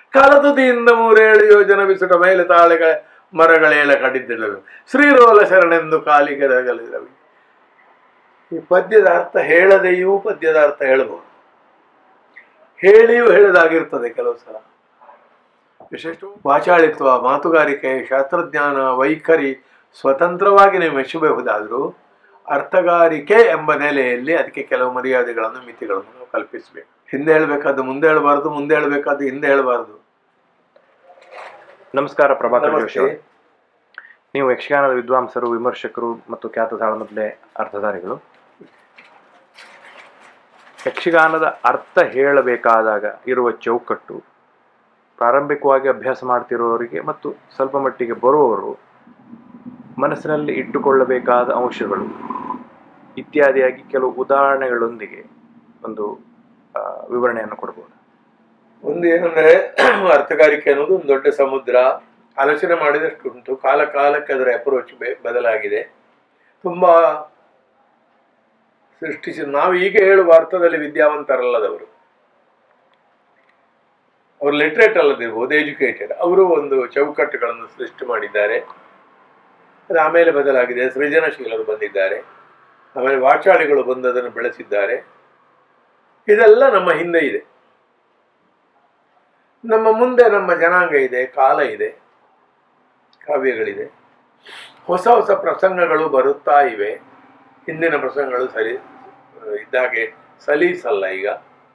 ಕಲದುದಿಯಿಂದ ಮೂರೇಳು ಯೋಜನ ಬಿಸುಟ ಮೇಲೆ ತಾಳೆಗಳ ಮರಗಳೇಳ ಕಡಿದಿಡಲು ಶ್ರೀರೋಲ ಶರಣೆಂದು ಕಾಲಿಗೆರಗಲಿರವಿ ಈ ಪದ್ಯದ ಅರ್ಥ ಹೇಳದೆಯೂ ಪದ್ಯದ ಅರ್ಥ ಹೇಳಬಹುದು ಹೇಳಿಯೂ ಹೇಳದಾಗಿರ್ತದೆ ಕೆಲವು ಸಲ ವಿಶೇಷ ವಾಚಾಳಿತ್ವ ಮಾತುಗಾರಿಕೆ ಶಾಸ್ತ್ರಜ್ಞಾನ ವೈಖರಿ ಸ್ವತಂತ್ರವಾಗಿ ನೀವು ಮೆಚ್ಚಬಹುದಾದರೂ ಅರ್ಥಗಾರಿಕೆ ಎಂಬ ನೆಲೆಯಲ್ಲಿ ಅದಕ್ಕೆ ಕೆಲವು ಮರ್ಯಾದೆಗಳನ್ನು ಮಿತಿಗಳನ್ನು ನಾವು ಕಲ್ಪಿಸಬೇಕು ಹಿಂದೆ ಹೇಳಬೇಕಾದ್ದು ಮುಂದೆ ಹೇಳಬಾರ್ದು ಮುಂದೆ ಹೇಳಬೇಕಾದ್ದು ಹಿಂದೆ ಹೇಳಬಾರ್ದು ನಮಸ್ಕಾರ ಪ್ರಭಾಕರ್ ಜೋಶಿ ನಮಸ್ತೆ ಅವರು. ನೀವು ಯಕ್ಷಗಾನದ ವಿದ್ವಾಂಸರು ವಿಮರ್ಶಕರು ಮತ್ತು ಖ್ಯಾತ ತಾಳಮದ್ಲೆ ಅರ್ಥಧಾರಿಗಳು ಯಕ್ಷಗಾನದ ಅರ್ಥ ಹೇಳಬೇಕಾದಾಗ ಇರುವ ಚೌಕಟ್ಟು ಪ್ರಾರಂಭಿಕವಾಗಿ ಅಭ್ಯಾಸ ಮಾಡ್ತಿರೋರಿಗೆ ಮತ್ತು ಸ್ವಲ್ಪ ಮಟ್ಟಿಗೆ ಬರುವವರು ಮನಸ್ಸಿನಲ್ಲಿ ಇಟ್ಟುಕೊಳ್ಳಬೇಕಾದ ಅಂಶಗಳು ಇತ್ಯಾದಿಯಾಗಿ ಕೆಲವು ಉದಾಹರಣೆಗಳೊಂದಿಗೆ ಒಂದು ಆ, ವಿವರಣೆಯನ್ನು ಕೊಡ್ಬೋದು ಒಂದು ಏನಂದ್ರೆ ಅರ್ಥಗಾರಿಕೆ ಅನ್ನೋದು ಒಂದು ದೊಡ್ಡ ಸಮುದ್ರ ಆಲೋಚನೆ ಮಾಡಿದಷ್ಟು ಉಂಟು ಕಾಲ ಕಾಲಕ್ಕೆ ಅದರ ಅಪ್ರೋಚ್ ಬದಲಾಗಿದೆ ತುಂಬಾ ಸೃಷ್ಟಿಸಿ ನಾವು ಈಗ ಹೇಳುವ ಅರ್ಥದಲ್ಲಿ ವಿದ್ಯಾವಂತರಲ್ಲದವರು ಅವರು ಲಿಟ್ರೇಟ್ ಅಲ್ಲದಿರ್ಬೋದು ಎಜುಕೇಟೆಡ್ ಅವರು ಒಂದು ಚೌಕಟ್ಟುಗಳನ್ನು ಸೃಷ್ಟಿ ಮಾಡಿದ್ದಾರೆ ಅದು ಆಮೇಲೆ ಬದಲಾಗಿದೆ ಸೃಜನಶೀಲರು ಬಂದಿದ್ದಾರೆ ಆಮೇಲೆ ವಾಚಾಳಿಗಳು ಬಂದು ಅದನ್ನು ಬೆಳೆಸಿದ್ದಾರೆ ಇದೆಲ್ಲ ನಮ್ಮ ಹಿಂದೆ ಇದೆ ನಮ್ಮ ಮುಂದೆ ನಮ್ಮ ಜನಾಂಗ ಇದೆ ಕಾಲ ಇದೆ ಕಾವ್ಯಗಳಿದೆ ಹೊಸ ಹೊಸ ಪ್ರಸಂಗಗಳು ಬರುತ್ತಾ ಇವೆ ಹಿಂದಿನ ಪ್ರಸಂಗಗಳು ಸರಿ ಇದ್ದಾಗೆ ಸಲೀಸಲ್ಲ ಈಗ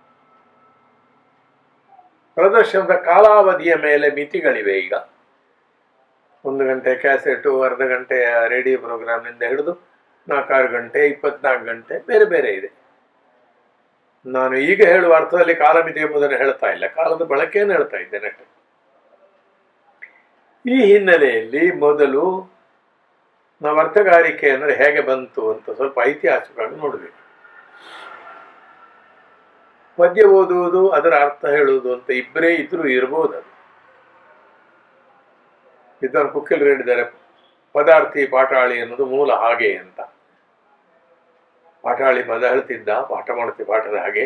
ಪ್ರದರ್ಶನದ ಕಾಲಾವಧಿಯ ಮೇಲೆ ಮಿತಿಗಳಿವೆ ಈಗ ಒಂದು ಗಂಟೆ ಕ್ಯಾಸೆಟು ಅರ್ಧ ಗಂಟೆಯ ರೇಡಿಯೋ ಪ್ರೋಗ್ರಾಮ್ನಿಂದ ಹಿಡಿದು ನಾಲ್ಕಾರು ಗಂಟೆ ಇಪ್ಪತ್ನಾಲ್ಕು ಗಂಟೆ ಬೇರೆ ಬೇರೆ ಇದೆ ನಾನು ಈಗ ಹೇಳುವ ಅರ್ಥದಲ್ಲಿ ಕಾಲಮಿತಿ ಎಂಬುದನ್ನು ಹೇಳ್ತಾ ಇಲ್ಲ ಕಾಲದ ಬಳಕೆಯನ್ನು ಹೇಳ್ತಾ ಇದ್ದೇನೆ ಅಷ್ಟೇ. ಈ ಹಿನ್ನೆಲೆಯಲ್ಲಿ ಮೊದಲು ನಾವು ಅರ್ಥಗಾರಿಕೆ ಅಂದರೆ ಹೇಗೆ ಬಂತು ಅಂತ ಸ್ವಲ್ಪ ಐತಿಹಾಸಿಕವಾಗಿ ನೋಡಬೇಕು ಪದ್ಯ ಓದುವುದು ಅದರ ಅರ್ಥ ಹೇಳುವುದು ಅಂತ ಇಬ್ಬರೇ ಇದ್ರೂ ಇರ್ಬೋದು ಅದು ವಿದ್ವಾನ್ ಕುಕ್ಕಿಲ್ ಹೇಳಿದ್ದಾರೆ ಪದಾರ್ಥಿ ಪಾಠಾಳಿ ಅನ್ನೋದು ಮೂಲ ಹಾಗೆ ಅಂತ ಪಾಠಾಳಿ ಪದ ಹೇಳ್ತಿದ್ದ ಪಾಠ ಮಾಡ್ತಿ ಪಾಠದ ಹಾಗೆ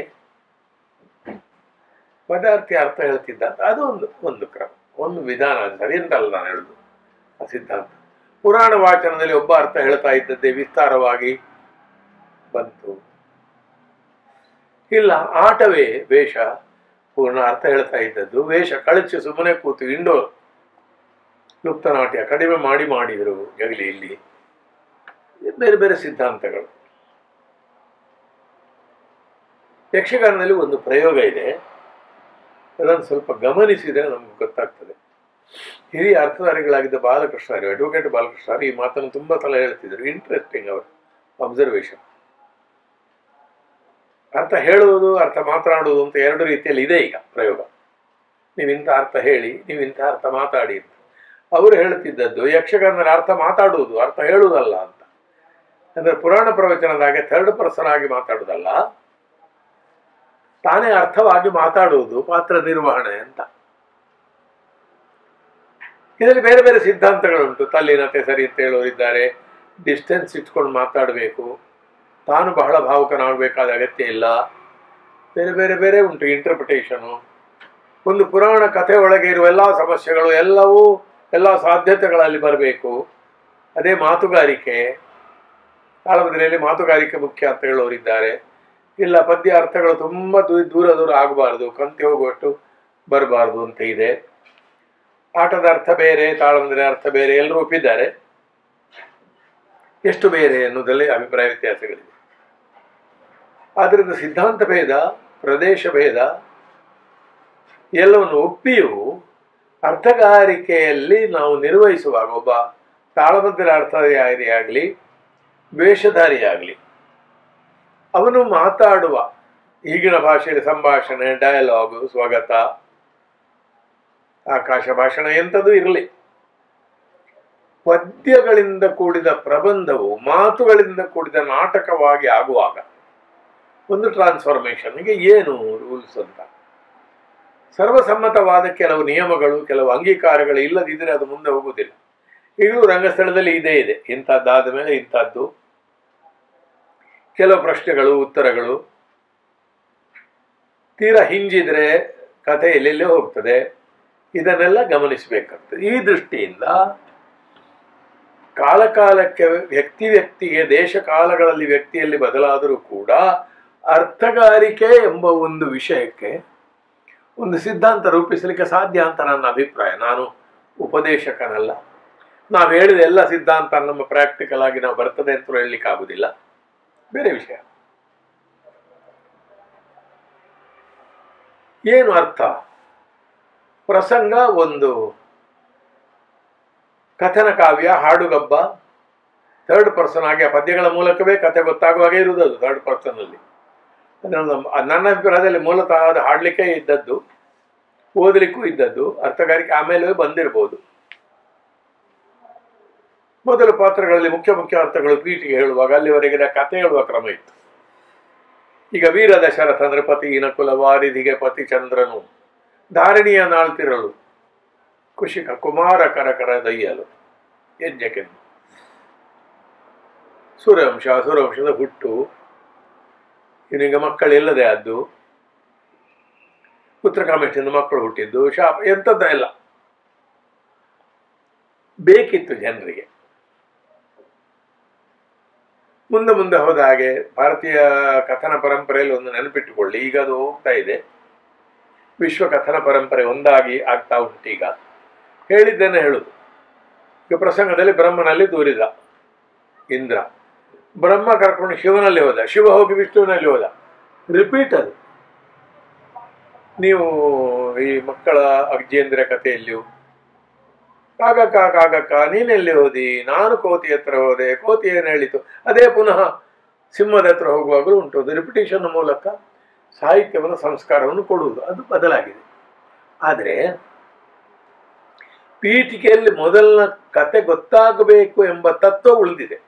ಪದಾರ್ಥಿ ಅರ್ಥ ಹೇಳ್ತಿದ್ದ ಅಂತ ಅದು ಒಂದು ಒಂದು ಕ್ರಮ ಒಂದು ವಿಧಾನ ಅದು ಸರಿ ಅಂತಲ್ಲ ನಾನು ಹೇಳುದು ಆ ಸಿದ್ಧಾಂತ ಪುರಾಣ ವಾಚನದಲ್ಲಿ ಒಬ್ಬ ಅರ್ಥ ಹೇಳ್ತಾ ಇದ್ದದ್ದೇ ವಿಸ್ತಾರವಾಗಿ ಬಂತು ಇಲ್ಲ ಆಟವೇ ವೇಷ ಪೂರ್ಣ ಅರ್ಥ ಹೇಳ್ತಾ ಇದ್ದದ್ದು ವೇಷ ಕಳಚಿ ಸುಮ್ಮನೆ ಕೂತು ಇಂಡೋರ್ ಲುಪ್ತನಾಟ್ಯ ಕಡಿಮೆ ಮಾಡಿ ಮಾಡಿದರು ಜಗಲಿ ಇಲ್ಲಿ ಬೇರೆ ಬೇರೆ ಸಿದ್ಧಾಂತಗಳು ಯಕ್ಷಗಾನದಲ್ಲಿ ಒಂದು ಪ್ರಯೋಗ ಇದೆ ಅದನ್ನು ಸ್ವಲ್ಪ ಗಮನಿಸಿದರೆ ನಮ್ಗೆ ಗೊತ್ತಾಗ್ತದೆ ಹಿರಿಯ ಅರ್ಥಧಾರಿಗಳಾಗಿದ್ದ ಬಾಲಕೃಷ್ಣ ಅಡ್ವೊಕೇಟ್ ಬಾಲಕೃಷ್ಣ ಈ ಮಾತನ್ನು ತುಂಬಾ ಸಲ ಹೇಳ್ತಿದ್ರು ಇಂಟ್ರೆಸ್ಟಿಂಗ್ ಅವರು ಅಬ್ಸರ್ವೇಷನ್ ಅರ್ಥ ಹೇಳುವುದು ಅರ್ಥ ಮಾತನಾಡುವುದು ಅಂತ ಎರಡು ರೀತಿಯಲ್ಲಿ ಇದೆ ಈಗ ಪ್ರಯೋಗ ನೀವಿಂಥ ಅರ್ಥ ಹೇಳಿ ನೀವಿಂಥ ಅರ್ಥ ಮಾತಾಡಿ ಅಂತ ಅವರು ಹೇಳ್ತಿದ್ದದ್ದು ಯಕ್ಷಗಾನದಲ್ಲಿ ಅರ್ಥ ಮಾತಾಡುವುದು ಅರ್ಥ ಹೇಳುವುದಲ್ಲ ಅಂತ ಅಂದ್ರೆ ಪುರಾಣ ಪ್ರವಚನದಾಗೆ ಥರ್ಡ್ ಪರ್ಸನ್ ಆಗಿ ಮಾತಾಡುವುದಲ್ಲ ತಾನೇ ಅರ್ಥವಾಗಿ ಮಾತಾಡುವುದು ಪಾತ್ರ ನಿರ್ವಹಣೆ ಅಂತ ಇದರಲ್ಲಿ ಬೇರೆ ಬೇರೆ ಸಿದ್ಧಾಂತಗಳುಂಟು ತಲ್ಲಿನತೆ ಸರಿ ಅಂತ ಹೇಳೋರಿದ್ದಾರೆ ಡಿಸ್ಟೆನ್ಸ್ ಇಟ್ಕೊಂಡು ಮಾತಾಡಬೇಕು ತಾನು ಬಹಳ ಭಾವುಕನಾಗಬೇಕಾದ ಅಗತ್ಯ ಇಲ್ಲ ಬೇರೆ ಬೇರೆ ಬೇರೆ ಉಂಟು ಇಂಟರ್ಪ್ರಿಟೇಷನು ಒಂದು ಪುರಾಣ ಕಥೆ ಒಳಗೆ ಇರುವ ಎಲ್ಲ ಸಮಸ್ಯೆಗಳು ಎಲ್ಲವೂ ಎಲ್ಲ ಸಾಧ್ಯತೆಗಳಲ್ಲಿ ಬರಬೇಕು ಅದೇ ಮಾತುಗಾರಿಕೆ ತಾಳಮದ್ರೆಯಲ್ಲಿ ಮಾತುಗಾರಿಕೆ ಮುಖ್ಯ ಅಂತ ಹೇಳೋರಿದ್ದಾರೆ ಇಲ್ಲ ಪದ್ಯ ಅರ್ಥಗಳು ತುಂಬ ದೂ ದೂರ ದೂರ ಆಗಬಾರ್ದು ಕಂತಿ ಹೋಗುವಷ್ಟು ಬರಬಾರ್ದು ಅಂತ ಇದೆ ಆಟದ ಅರ್ಥ ಬೇರೆ ತಾಳಮಂದ್ರೆ ಅರ್ಥ ಬೇರೆ ಎಲ್ಲರೂ ಒಪ್ಪಿದ್ದಾರೆ ಎಷ್ಟು ಬೇರೆ ಎನ್ನುವುದರಲ್ಲಿ ಅಭಿಪ್ರಾಯ ವ್ಯತ್ಯಾಸಗಳಿವೆ ಆದ್ದರಿಂದ ಸಿದ್ಧಾಂತ ಭೇದ ಪ್ರದೇಶ ಭೇದ ಎಲ್ಲವನ್ನು ಒಪ್ಪಿಯೂ ಅರ್ಥಗಾರಿಕೆಯಲ್ಲಿ ನಾವು ನಿರ್ವಹಿಸುವಾಗ ಒಬ್ಬ ತಾಳಮದ್ದರ ಅರ್ಥಧಾರಿಯಾಗಲಿ ವೇಷಧಾರಿಯಾಗಲಿ ಅವನು ಮಾತಾಡುವ ಈಗಿನ ಭಾಷೆಯಲ್ಲಿ ಸಂಭಾಷಣೆ ಡಯಲಾಗು ಸ್ವಾಗತ ಆಕಾಶ ಭಾಷಣ ಎಂಥದ್ದು ಇರಲಿ ಪದ್ಯಗಳಿಂದ ಕೂಡಿದ ಪ್ರಬಂಧವು ಮಾತುಗಳಿಂದ ಕೂಡಿದ ನಾಟಕವಾಗಿ ಆಗುವಾಗ ಒಂದು ಟ್ರಾನ್ಸ್ಫಾರ್ಮೇಷನ್ಗೆ ಏನು ರೂಲ್ಸ್ ಅಂತ ಸರ್ವಸಮ್ಮತವಾದ ಕೆಲವು ನಿಯಮಗಳು ಕೆಲವು ಅಂಗೀಕಾರಗಳು ಇಲ್ಲದಿದ್ದರೆ ಅದು ಮುಂದೆ ಹೋಗುವುದಿಲ್ಲ ಈಗಲೂ ರಂಗಸ್ಥಳದಲ್ಲಿ ಇದೇ ಇದೆ ಇಂಥದ್ದಾದ ಮೇಲೆ ಇಂಥದ್ದು ಕೆಲವು ಪ್ರಶ್ನೆಗಳು ಉತ್ತರಗಳು ತೀರಾ ಹಿಂಜಿದ್ರೆ ಕಥೆ ಎಲ್ಲೆಲ್ಲೇ ಹೋಗ್ತದೆ ಇದನ್ನೆಲ್ಲ ಗಮನಿಸಬೇಕಾಗ್ತದೆ ಈ ದೃಷ್ಟಿಯಿಂದ ಕಾಲಕಾಲಕ್ಕೆ ವ್ಯಕ್ತಿ ವ್ಯಕ್ತಿಗೆ ದೇಶ ಕಾಲಗಳಲ್ಲಿ ವ್ಯಕ್ತಿಯಲ್ಲಿ ಬದಲಾದರೂ ಕೂಡ ಅರ್ಥಗಾರಿಕೆ ಎಂಬ ಒಂದು ವಿಷಯಕ್ಕೆ ಒಂದು ಸಿದ್ಧಾಂತ ರೂಪಿಸಲಿಕ್ಕೆ ಸಾಧ್ಯ ಅಂತ ನನ್ನ ಅಭಿಪ್ರಾಯ ನಾನು ಉಪದೇಶಕನಲ್ಲ ನಾವು ಹೇಳಿದ ಎಲ್ಲ ಸಿದ್ಧಾಂತ ನಮ್ಮ ಪ್ರಾಕ್ಟಿಕಲ್ ಆಗಿ ನಾವು ಬರ್ತದೆ ಅಂತ ಹೇಳಲಿಕ್ಕೆ ಆಗುದಿಲ್ಲ ಬೇರೆ ವಿಷಯ ಏನು ಅರ್ಥ ಪ್ರಸಂಗ ಒಂದು ಕಥನ ಕಾವ್ಯ ಹಾಡುಗಬ್ಬ ಥರ್ಡ್ ಪರ್ಸನ್ ಆಗಿ ಆ ಪದ್ಯಗಳ ಮೂಲಕವೇ ಕಥೆ ಗೊತ್ತಾಗುವಾಗ ಇರುವುದು ಅದು ಥರ್ಡ್ ಪರ್ಸನ್ನಲ್ಲಿ ಅದನ್ನು ನನ್ನ ಅಭಿಪ್ರಾಯದಲ್ಲಿ ಮೂಲತಃ ಅದು ಹಾಡಲಿಕ್ಕೆ ಇದ್ದದ್ದು ಓದಲಿಕ್ಕೂ ಇದ್ದದ್ದು ಅರ್ಥಗಾರಿಕೆ ಆಮೇಲೆ ಬಂದಿರಬಹುದು ಮೊದಲ ಪಾತ್ರಗಳಲ್ಲಿ ಮುಖ್ಯ ಮುಖ್ಯ ಅರ್ಥಗಳು ಪೀಠಿಗೆ ಹೇಳುವಾಗ ಅಲ್ಲಿವರೆಗಿನ ಕಥೆ ಹೇಳುವ ಕ್ರಮ ಇತ್ತು ಈಗ ವೀರ ದಶರಥ ಅಂದ್ರೆ ಪತಿ ಇನಕುಲ ವಾರಿಧಿಗೆ ಪತಿ ಚಂದ್ರನು ಧಾರಣಿಯ ನಾಳ್ತಿರಲು ಕುಶಿಕ ಕುಮಾರ ಕರಕರ ದಯ್ಯಲು ಯಜ್ಞಕ್ಕೆಂದು ಸೂರ್ಯವಂಶ ಸೂರ್ಯವಂಶದ ಹುಟ್ಟು ಇವನಿಗೆ ಮಕ್ಕಳಿಲ್ಲದೆ ಆದ್ದು ಪುತ್ರಕಾಮೇಷ್ಟಿಂದ ಮಕ್ಕಳು ಹುಟ್ಟಿದ್ದು ಶಾಪ ಎಂಥದ್ದ ಇಲ್ಲ ಬೇಕಿತ್ತು ಜನರಿಗೆ ಮುಂದೆ ಮುಂದೆ ಹೋದ ಹಾಗೆ ಭಾರತೀಯ ಕಥನ ಪರಂಪರೆಯಲ್ಲಿ ಒಂದು ನೆನಪಿಟ್ಟುಕೊಳ್ಳಿ ಈಗ ಅದು ಹೋಗ್ತಾ ಇದೆ ವಿಶ್ವ ಕಥನ ಪರಂಪರೆ ಒಂದಾಗಿ ಆಗ್ತಾ ಉಂಟು ಈಗ ಹೇಳಿದ್ದೇನೆ ಹೇಳುದು ಈಗ ಪ್ರಸಂಗದಲ್ಲಿ ಬ್ರಹ್ಮನಲ್ಲಿ ದೂರಿದ ಇಂದ್ರ ಬ್ರಹ್ಮ ಕರ್ಕೊಂಡು ಶಿವನಲ್ಲಿ ಹೋದ ಶಿವ ಹೋಗಿ ವಿಷ್ಣುವಿನಲ್ಲಿ ಹೋದ ರಿಪೀಟ್ ಅದು ನೀವು ಈ ಮಕ್ಕಳ ಅಜ್ಜೇಂದ್ರ ಕಥೆಯಲ್ಲಿಯೂ ಕಾಗಕ್ಕ ಕಾಗಕ್ಕ ನೀನೆಲ್ಲಿ ಹೋದಿ ನಾನು ಕೋತಿ ಹತ್ರ ಹೋದೆ ಕೋತಿ ಏನು ಹೇಳಿತು ಅದೇ ಪುನಃ ಸಿಂಹದ ಹತ್ರ ಹೋಗುವಾಗಲೂ ಉಂಟು ಅದು ರಿಪಿಟೇಷನ್ ಮೂಲಕ ಸಾಹಿತ್ಯವನ್ನು ಸಂಸ್ಕಾರವನ್ನು ಕೊಡುವುದು ಅದು ಬದಲಾಗಿದೆ ಆದರೆ ಪೀಠಿಕೆಯಲ್ಲಿ ಮೊದಲನ ಕತೆ ಗೊತ್ತಾಗಬೇಕು ಎಂಬ ತತ್ವ ಉಳಿದಿದೆ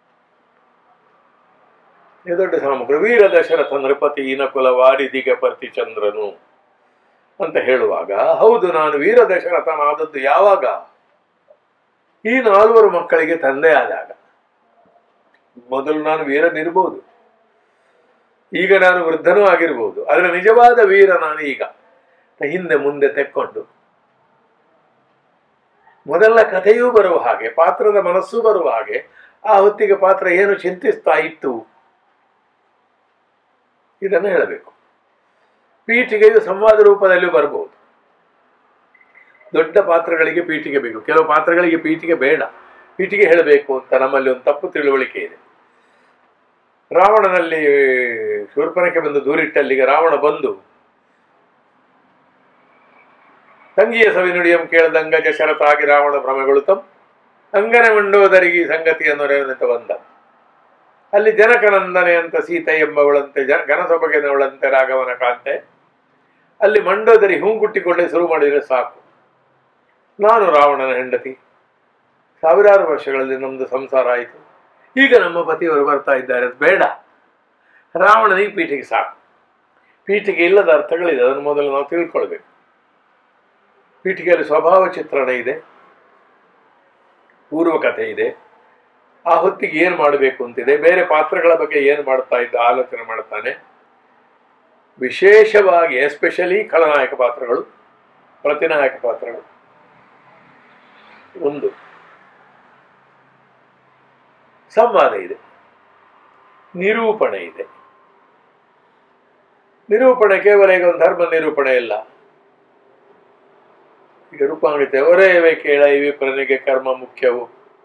ಇದು ದೊಡ್ಡ ಸಾಮಗ್ರಿ ವೀರ ದಶರಥ ನೃಪತಿ ಇನಕುಲ ವಾರಿದಿಗೆ ಪರ್ತಿ ಚಂದ್ರನು ಅಂತ ಹೇಳುವಾಗ ಹೌದು ನಾನು ವೀರ ದಶರಥನಾದದ್ದು ಯಾವಾಗ ಈ ನಾಲ್ವರು ಮಕ್ಕಳಿಗೆ ತಂದೆ ಆದಾಗ ಮೊದಲು ನಾನು ವೀರನಿರ್ಬೋದು ಈಗ ನಾನು ವೃದ್ಧನೂ ಆಗಿರ್ಬೋದು ಆದರೆ ನಿಜವಾದ ವೀರ ನಾನು ಈಗ ಹಿಂದೆ ಮುಂದೆ ತೆಕ್ಕೊಂಡು ಮೊದಲ ಕಥೆಯೂ ಬರುವ ಹಾಗೆ ಪಾತ್ರದ ಮನಸ್ಸು ಬರುವ ಹಾಗೆ ಆ ಹೊತ್ತಿಗೆ ಪಾತ್ರ ಏನು ಚಿಂತಿಸ್ತಾ ಇತ್ತು ಇದನ್ನು ಹೇಳಬೇಕು ಪೀಠಿಗೆಯು ಸಂವಾದ ರೂಪದಲ್ಲೂ ಬರಬಹುದು ದೊಡ್ಡ ಪಾತ್ರಗಳಿಗೆ ಪೀಠಿಗೆ ಬೇಕು ಕೆಲವು ಪಾತ್ರಗಳಿಗೆ ಪೀಠಿಗೆ ಬೇಡ ಪೀಠಿಗೆ ಹೇಳಬೇಕು ಅಂತ ನಮ್ಮಲ್ಲಿ ಒಂದು ತಪ್ಪು ತಿಳುವಳಿಕೆ ಇದೆ ರಾವಣನಲ್ಲಿ ಶೂರ್ಪನಕ್ಕೆ ಬಂದು ದೂರಿಟ್ಟಲ್ಲಿಗೆ ರಾವಣ ಬಂದು ತಂಗಿಯ ಸವಿನುಡಿಯಂ ಕೇಳದಂಗ ಜಶರತಾಗಿ ರಾವಣ ಭ್ರಮೆಗೊಳುತ್ತಂ ಅಂಗನೆ ಮಂಡೋದರಿಗೆ ಈ ಸಂಗತಿಯನ್ನು ರೇವನೆತ ಬಂದ ಅಲ್ಲಿ ಜನಕನಂದನೆ ಅಂತ ಸೀತೆ ಎಂಬವಳಂತೆ ಜ ಘನಸೊಬಗಿನವಳಂತೆ ರಾಘವನ ಕಾಂತೆ ಅಲ್ಲಿ ಮಂಡೋದರಿ ಹೂಂಕುಟ್ಟಿಕೊಂಡೇ ಶುರು ಮಾಡಿದರೆ ಸಾಕು ನಾನು ರಾವಣನ ಹೆಂಡತಿ ಸಾವಿರಾರು ವರ್ಷಗಳಲ್ಲಿ ನಮ್ಮದು ಸಂಸಾರ ಆಯಿತು ಈಗ ನಮ್ಮ ಪತಿಯವರು ಬರ್ತಾ ಇದ್ದಾರೆ ಅದು ಬೇಡ ರಾವಣನಿಗೆ ಪೀಠಿಗೆ ಸಾಕು ಪೀಠಿಗೆ ಇಲ್ಲದ ಅರ್ಥಗಳಿದೆ ಅದನ್ನು ಮೊದಲು ನಾವು ತಿಳ್ಕೊಳ್ಬೇಕು ಪೀಠಿಗೆಯಲ್ಲಿ ಸ್ವಭಾವ ಚಿತ್ರಣ ಇದೆ ಪೂರ್ವಕಥೆ ಇದೆ ಆ ಹೊತ್ತಿಗೆ ಏನು ಮಾಡಬೇಕು ಅಂತಿದೆ ಬೇರೆ ಪಾತ್ರಗಳ ಬಗ್ಗೆ ಏನು ಮಾಡ್ತಾ ಇದ್ದ ಆಲೋಚನೆ ಮಾಡ್ತಾನೆ ವಿಶೇಷವಾಗಿ ಎಸ್ಪೆಷಲಿ ಖಳನಾಯಕ ಪಾತ್ರಗಳು ಪ್ರತಿನಾಯಕ ಪಾತ್ರಗಳು ಒಂದು ಸಂವಾದ ಇದೆ ನಿರೂಪಣೆ ಇದೆ ನಿರೂಪಣೆ ಕೇವಲ ಈಗ ಒಂದು ಧರ್ಮ ನಿರೂಪಣೆ ಇಲ್ಲ ಈಗ ರೂಪಾಂಗಿತೆ ಒರೇವೆ ಕೇಳ ಈ ವಿಪ್ರನಿಗೆ ಕರ್ಮ ಮುಖ್ಯವು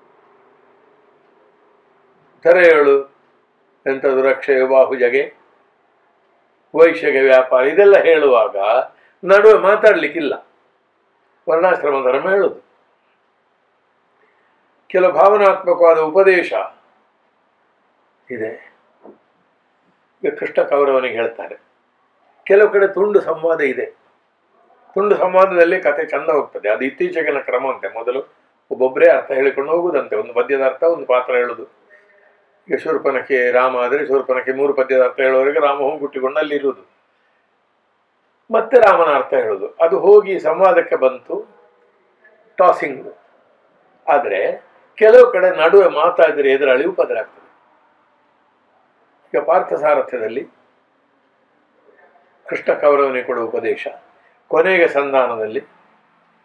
ತೆರೆಯಳು ಎಂಥದ್ದು ರಕ್ಷೆಯು ಬಾಹುಜಗೆ ವೈಶ್ಯಗೆ ವ್ಯಾಪಾರ ಇದೆಲ್ಲ ಹೇಳುವಾಗ ನಡುವೆ ಮಾತಾಡ್ಲಿಕ್ಕಿಲ್ಲ ವರ್ಣಾಶ್ರಮ ಧರ್ಮ ಹೇಳುದು ಕೆಲವು ಭಾವನಾತ್ಮಕವಾದ ಉಪದೇಶ ಇದೆ ಈಗ ಕೃಷ್ಣ ಕೌರವನಿಗೆ ಹೇಳ್ತಾರೆ ಕೆಲವು ಕಡೆ ತುಂಡು ಸಂವಾದ ಇದೆ ತುಂಡು ಸಂವಾದದಲ್ಲಿ ಕತೆ ಚಂದ ಹೋಗ್ತದೆ ಅದು ಇತ್ತೀಚೆಗಿನ ಕ್ರಮ ಅಂತೆ ಮೊದಲು ಒಬ್ಬೊಬ್ಬರೇ ಅರ್ಥ ಹೇಳಿಕೊಂಡು ಹೋಗುದಂತೆ ಒಂದು ಪದ್ಯದ ಅರ್ಥ ಒಂದು ಪಾತ್ರ ಹೇಳುದು ಈಗ ಶೂರ್ಪನಕ್ಕೆ ರಾಮ ಆದರೆ ಶೂರ್ಪನಕ್ಕೆ ಮೂರು ಪದ್ಯದ ಅರ್ಥ ಹೇಳುವವರೆಗೆ ರಾಮ ಹೋಗುಟ್ಟಿಕೊಂಡು ಅಲ್ಲಿ ಇರುವುದು ಮತ್ತೆ ರಾಮನ ಅರ್ಥ ಹೇಳುದು ಅದು ಹೋಗಿ ಸಂವಾದಕ್ಕೆ ಬಂತು ಟಾಸಿಂಗ್ ಆದರೆ ಕೆಲವು ಕಡೆ ನಡುವೆ ಮಾತಾಡಿದರೆ ಎದುರಾಳಿ ಉಪದ್ರಾಗ್ತದೆ ಈಗ ಪಾರ್ಥ ಸಾರಥ್ಯದಲ್ಲಿ ಕೃಷ್ಣ ಕೌರವನಿಗೆ ಕೊಡುವ ಉಪದೇಶ ಕೊನೆಗೆ ಸಂಧಾನದಲ್ಲಿ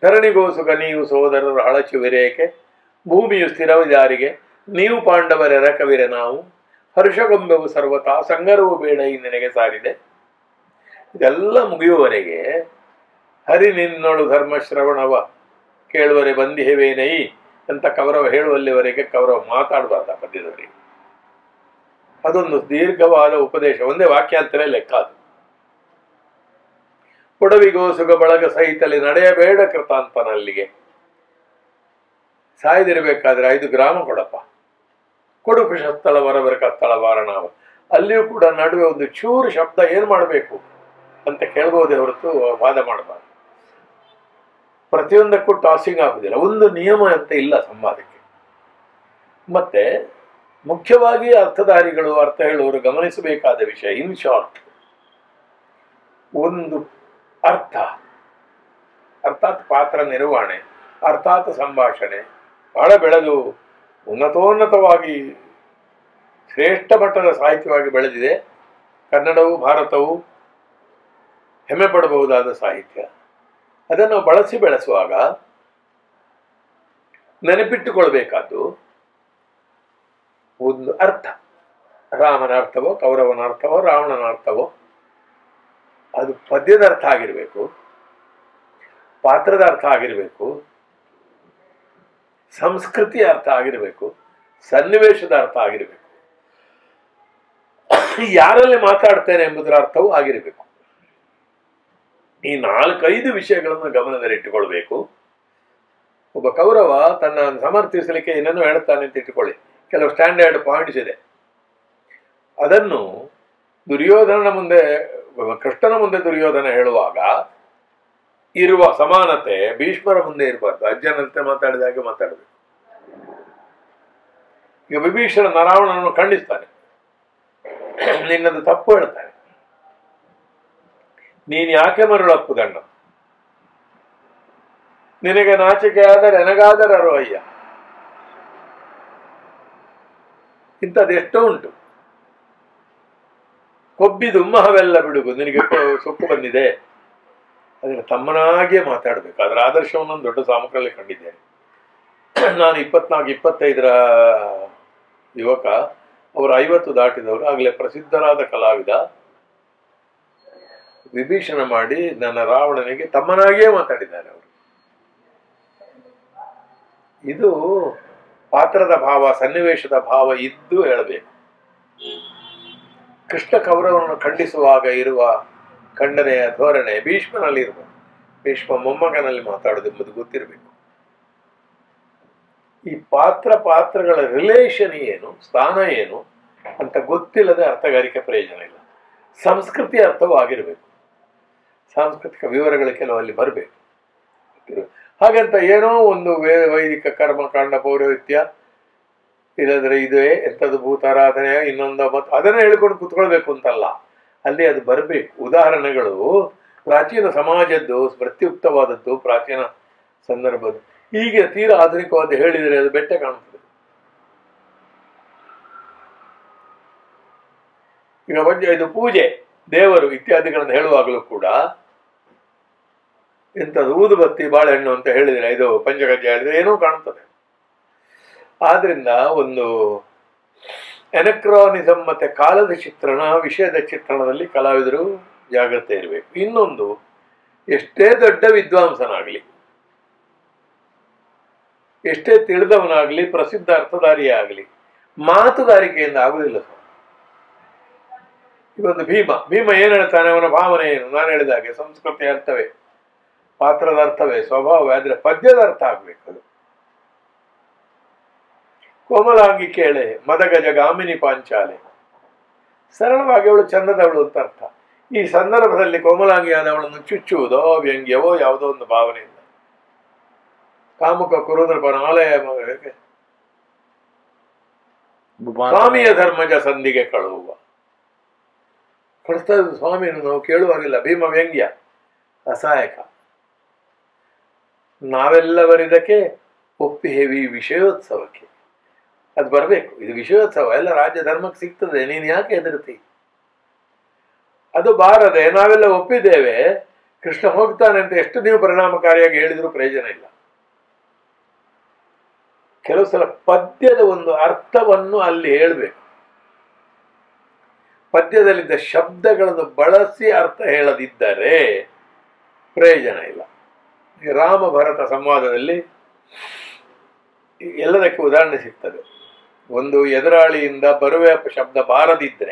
ಧರಣಿಗೋಸುಗ ನೀವು ಸೋದರರು ಹಳಚುವಿರೇಕೆ ಭೂಮಿಯು ಸ್ಥಿರವ ಜಾರಿಗೆ ನೀವು ಪಾಂಡವರೆರ ಕವಿರೆ ನಾವು ಹರ್ಷಗೊಂಬೆವು ಸರ್ವತಾ ಸಂಗರವು ಬೇಡ ಈ ನಿನಗೆ ಸಾರಿದೆ ಇದೆಲ್ಲ ಮುಗಿಯುವವರೆಗೆ ಹರಿ ನಿನ್ನೊಳು ಧರ್ಮ ಶ್ರವಣವ ಕೇಳುವರೆ ಬಂದಿಹೇವೇನೈ ಅಂತ ಕೌರವ ಹೇಳುವಲ್ಲಿವರೆಗೆ ಕೌರವ ಮಾತಾಡಬಾರ್ದ ಪದ್ಯದವರಿಗೆ ಅದೊಂದು ದೀರ್ಘವಾದ ಉಪದೇಶ ಒಂದೇ ವಾಕ್ಯಾಂತರ ಲೆಕ್ಕ ಅದು ಕೊಡವಿಗೋಸುಗ ಬಳಗ ಸಹಿತಲ್ಲಿ ನಡೆಯಬೇಡ ಕೃತಾಂತನಲ್ಲಿಗೆ ಸಾಯ್ದಿರಬೇಕಾದ್ರೆ ಐದು ಗ್ರಾಮ ಕೊಡಪ್ಪ ಕೊಡುಕು ಶಸ್ತಳ ಬರಬರ ಕಸ್ತಳ ವಾರಣಾವ ಅಲ್ಲಿಯೂ ಕೂಡ ನಡುವೆ ಒಂದು ಚೂರು ಶಬ್ದ ಏನು ಮಾಡಬೇಕು ಅಂತ ಕೇಳ್ಬೋದೇ ಹೊರತು ವಾದ ಮಾಡಬಾರ್ದು ಪ್ರತಿಯೊಂದಕ್ಕೂ ಟಾಸಿಂಗ್ ಆಗುದಿಲ್ಲ ಒಂದು ನಿಯಮ ಅಂತ ಇಲ್ಲ ಸಂವಾದಕ್ಕೆ ಮತ್ತೆ ಮುಖ್ಯವಾಗಿ ಅರ್ಥಧಾರಿಗಳು ಅರ್ಥ ಹೇಳುವವರು ಗಮನಿಸಬೇಕಾದ ವಿಷಯ ಇನ್ ಶಾರ್ಟ್ ಒಂದು ಅರ್ಥ ಅರ್ಥಾತ್ ಪಾತ್ರ ನಿರ್ವಹಣೆ ಅರ್ಥಾತ್ ಸಂಭಾಷಣೆ ಬಹಳ ಬೆಳೆದು ಉನ್ನತೋನ್ನತವಾಗಿ ಶ್ರೇಷ್ಠ ಮಟ್ಟದ ಸಾಹಿತ್ಯವಾಗಿ ಬೆಳೆದಿದೆ ಕನ್ನಡವು ಭಾರತವು ಹೆಮ್ಮೆ ಪಡಬಹುದಾದ ಸಾಹಿತ್ಯ ಅದನ್ನು ಬಳಸಿ ಬೆಳೆಸುವಾಗ ನೆನಪಿಟ್ಟುಕೊಳ್ಬೇಕಾದ್ದು ಒಂದು ಅರ್ಥ ರಾಮನ ಅರ್ಥವೋ ಕೌರವನ ಅರ್ಥವೋ ರಾವಣನ ಅರ್ಥವೋ ಅದು ಪದ್ಯದ ಅರ್ಥ ಆಗಿರಬೇಕು ಪಾತ್ರದ ಅರ್ಥ ಆಗಿರಬೇಕು ಸಂಸ್ಕೃತಿಯ ಅರ್ಥ ಆಗಿರಬೇಕು ಸನ್ನಿವೇಶದ ಅರ್ಥ ಆಗಿರಬೇಕು ಯಾರಲ್ಲಿ ಮಾತಾಡ್ತೇನೆ ಎಂಬುದರ ಅರ್ಥವೂ ಆಗಿರಬೇಕು ಈ ನಾಲ್ಕೈದು ವಿಷಯಗಳನ್ನು ಗಮನದಲ್ಲಿಟ್ಟುಕೊಳ್ಬೇಕು ಒಬ್ಬ ಕೌರವ ತನ್ನ ಸಮರ್ಥಿಸಲಿಕ್ಕೆ ಏನನ್ನು ಹೇಳ್ತಾನೆ ಅಂತ ಇಟ್ಟುಕೊಳ್ಳಿ ಕೆಲವು ಸ್ಟ್ಯಾಂಡರ್ಡ್ ಪಾಯಿಂಟ್ಸ್ ಇದೆ ಅದನ್ನು ದುರ್ಯೋಧನನ ಮುಂದೆ ಕೃಷ್ಣನ ಮುಂದೆ ದುರ್ಯೋಧನ ಹೇಳುವಾಗ ಇರುವ ಸಮಾನತೆ ಭೀಷ್ಮರ ಮುಂದೆ ಇರಬಾರ್ದು ಅಜ್ಜನಂತೆ ಮಾತಾಡಿದ ಹಾಗೆ ಮಾತಾಡಬೇಕು ಈಗ ವಿಭೀಷಣ ನರಾವಣನನ್ನು ಖಂಡಿಸ್ತಾನೆ ನಿನ್ನದು ತಪ್ಪು ಹೇಳ್ತಾನೆ ನೀನು ಯಾಕೆ ಮರಳಪ್ಪುದಣ್ಣ ನಿನಗೆ ನಾಚಿಕೆ ಆದರೆ ನನಗಾದರೆ ಅಯ್ಯ ಇಂಥದ್ದು ಎಷ್ಟೋ ಉಂಟು ಕೊಬ್ಬಿದು ಉಮ್ಮಹವೆಲ್ಲ ಬಿಡುಗು ನಿನಗೆ ಕೊ- ಸೊಕ್ಕು ಬಂದಿದೆ ಅದರ ತಮ್ಮನಾಗಿಯೇ ಮಾತಾಡಬೇಕು ಅದರ ಆದರ್ಶವನ್ನು ಒಂದು ದೊಡ್ಡ ಸಾಮುಖದಲ್ಲಿ ಕಂಡಿದ್ದೇನೆ ನಾನು ಇಪ್ಪತ್ನಾಲ್ಕು ಇಪ್ಪತ್ತೈದರ ಯುವಕ ಅವರು ಐವತ್ತು ದಾಟಿದವರು ಆಗಲೇ ಪ್ರಸಿದ್ಧರಾದ ಕಲಾವಿದ ವಿಭೀಷಣ ಮಾಡಿ ನನ್ನ ರಾವಣನಿಗೆ ತಮ್ಮನಾಗಿಯೇ ಮಾತಾಡಿದ್ದಾರೆ ಅವರು ಇದು ಪಾತ್ರದ ಭಾವ ಸನ್ನಿವೇಶದ ಭಾವ ಇದ್ದು ಹೇಳಬೇಕು ಕೃಷ್ಣ ಕೌರವನನ್ನು ಖಂಡಿಸುವಾಗ ಇರುವ ಖಂಡನೆಯ ಧೋರಣೆ ಭೀಷ್ಮನಲ್ಲಿ ಇರಬೇಕು ಭೀಷ್ಮ ಮೊಮ್ಮಗನಲ್ಲಿ ಮಾತಾಡೋದು ಎಂಬುದು ಗೊತ್ತಿರಬೇಕು ಈ ಪಾತ್ರ ಪಾತ್ರಗಳ ರಿಲೇಷನ್ ಏನು ಸ್ಥಾನ ಏನು ಅಂತ ಗೊತ್ತಿಲ್ಲದೆ ಅರ್ಥಗಾರಿಕೆ ಪ್ರಯೋಜನ ಇಲ್ಲ ಸಂಸ್ಕೃತಿ ಅರ್ಥವೂ ಆಗಿರಬೇಕು ಸಾಂಸ್ಕೃತಿಕ ವಿವರಗಳು ಕೆಲವಲ್ಲಿ ಬರಬೇಕು ಹಾಗಂತ ಏನೋ ಒಂದು ವೇ ವೈದಿಕ ಕರ್ಮಕಾಂಡ ಪೌರೋಹಿತ್ಯ ಇಲ್ಲದ್ರೆ ಇದೇ ಎಂಥದ್ದು ಭೂತಾರಾಧನೆ ಇನ್ನೊಂದು ಮತ್ತು ಅದನ್ನೇ ಹೇಳ್ಕೊಂಡು ಕುತ್ಕೊಳ್ಬೇಕು ಅಂತಲ್ಲ ಅಲ್ಲಿ ಅದು ಬರಬೇಕು ಉದಾಹರಣೆಗಳು ಪ್ರಾಚೀನ ಸಮಾಜದ್ದು ಪ್ರತ್ಯುಕ್ತವಾದದ್ದು ಪ್ರಾಚೀನ ಸಂದರ್ಭದ್ದು ಹೀಗೆ ತೀರಾ ಆಧುನಿಕವಾದ ಹೇಳಿದರೆ ಅದು ಬೆಟ್ಟ ಕಾಣುತ್ತದೆ ಈಗ ಬಂಜ ಇದು ಪೂಜೆ ದೇವರು ಇತ್ಯಾದಿಗಳನ್ನು ಹೇಳುವಾಗಲೂ ಕೂಡ ಇಂಥದ್ದು ಊದುಬತ್ತಿ ಬಾಳೆಹಣ್ಣು ಅಂತ ಹೇಳಿದರೆ ಇದು ಪಂಚಗಜ್ಜ ಹೇಳಿದ್ರೆ ಏನೋ ಕಾಣ್ತದೆ ಆದ್ರಿಂದ ಒಂದು ಎನಕ್ರಾನಿಸಮ್ ಮತ್ತೆ ಕಾಲದ ಚಿತ್ರಣ ವಿಷಯದ ಚಿತ್ರಣದಲ್ಲಿ ಕಲಾವಿದರು ಜಾಗ್ರತೆ ಇರಬೇಕು ಇನ್ನೊಂದು ಎಷ್ಟೇ ದೊಡ್ಡ ವಿದ್ವಾಂಸನಾಗಲಿ ಎಷ್ಟೇ ತಿಳಿದವನಾಗಲಿ ಪ್ರಸಿದ್ಧ ಅರ್ಥಧಾರಿಯೇ ಆಗಲಿ ಮಾತುಗಾರಿಕೆಯಿಂದ ಆಗುವುದಿಲ್ಲ ಸ್ವಾಮಿ ಇವೊಂದು ಭೀಮ ಭೀಮ ಏನು ಹೇಳ್ತಾನೆ ಅವನ ಭಾವನೆ ಏನು ನಾನು ಹೇಳಿದ ಹಾಗೆ ಸಂಸ್ಕೃತಿ ಅರ್ಥವೇ ಪಾತ್ರದ ಅರ್ಥವೇ ಸ್ವಭಾವವೇ ಆದರೆ ಪದ್ಯದ ಅರ್ಥ ಆಗ್ಬೇಕು ಅದು ಕೋಮಲಾಂಗಿ ಕೇಳೆ ಮದಗಜ ಗಾಮಿನಿ ಪಾಂಚಾಲೆ ಸರಳವಾಗಿ ಅವಳು ಚಂದದವಳು ಅಂತ ಅರ್ಥ ಈ ಸಂದರ್ಭದಲ್ಲಿ ಕೋಮಲಾಂಗಿ ಆದವಳನ್ನು ಚುಚ್ಚುವುದೋ ವ್ಯಂಗ್ಯವೋ ಯಾವುದೋ ಒಂದು ಭಾವನೆಯಿಂದ ಕಾಮುಕ ಕುರುದ್ರಪನ ಆಲಯ ಮ- ಸ್ವಾಮಿಯ ಧರ್ಮಜ ಸಂಧಿಗೆ ಕಳುಹುವ ಕಳಿಸ್ತಾ ಇದ್ದು ಸ್ವಾಮಿಯನ್ನು ನಾವು ಕೇಳುವಾಗಿಲ್ಲ ಭೀಮ ವ್ಯಂಗ್ಯ ಅಸಹಾಯಕ ನಾವೆಲ್ಲವರಿದಕ್ಕೆ ಒಪ್ಪಿಹೇವಿ ವಿಷಯೋತ್ಸವಕ್ಕೆ ಅದು ಬರಬೇಕು ಇದು ವಿಷಯೋತ್ಸವ ಎಲ್ಲ ರಾಜ್ಯ ಧರ್ಮಕ್ಕೆ ಸಿಗ್ತದೆ ನೀನು ಯಾಕೆ ಹೆದರ್ತಿ ಅದು ಬಾರದೆ ನಾವೆಲ್ಲ ಒಪ್ಪಿದ್ದೇವೆ ಕೃಷ್ಣ ಹೋಗ್ತಾನೆ ಅಂತ ಎಷ್ಟು ನೀವು ಪರಿಣಾಮಕಾರಿಯಾಗಿ ಹೇಳಿದರೂ ಪ್ರಯೋಜನ ಇಲ್ಲ ಕೆಲವು ಸಲ ಪದ್ಯದ ಒಂದು ಅರ್ಥವನ್ನು ಅಲ್ಲಿ ಹೇಳಬೇಕು ಪದ್ಯದಲ್ಲಿದ್ದ ಶಬ್ದಗಳನ್ನು ಬಳಸಿ ಅರ್ಥ ಹೇಳದಿದ್ದರೆ ಪ್ರಯೋಜನ ಇಲ್ಲ ಈ ರಾಮ ಭರತ ಸಂವಾದದಲ್ಲಿ ಎಲ್ಲದಕ್ಕೆ ಉದಾಹರಣೆ ಸಿಗ್ತದೆ ಒಂದು ಎದುರಾಳಿಯಿಂದ ಬರುವೆ ಶಬ್ದ ಬಾರದಿದ್ದರೆ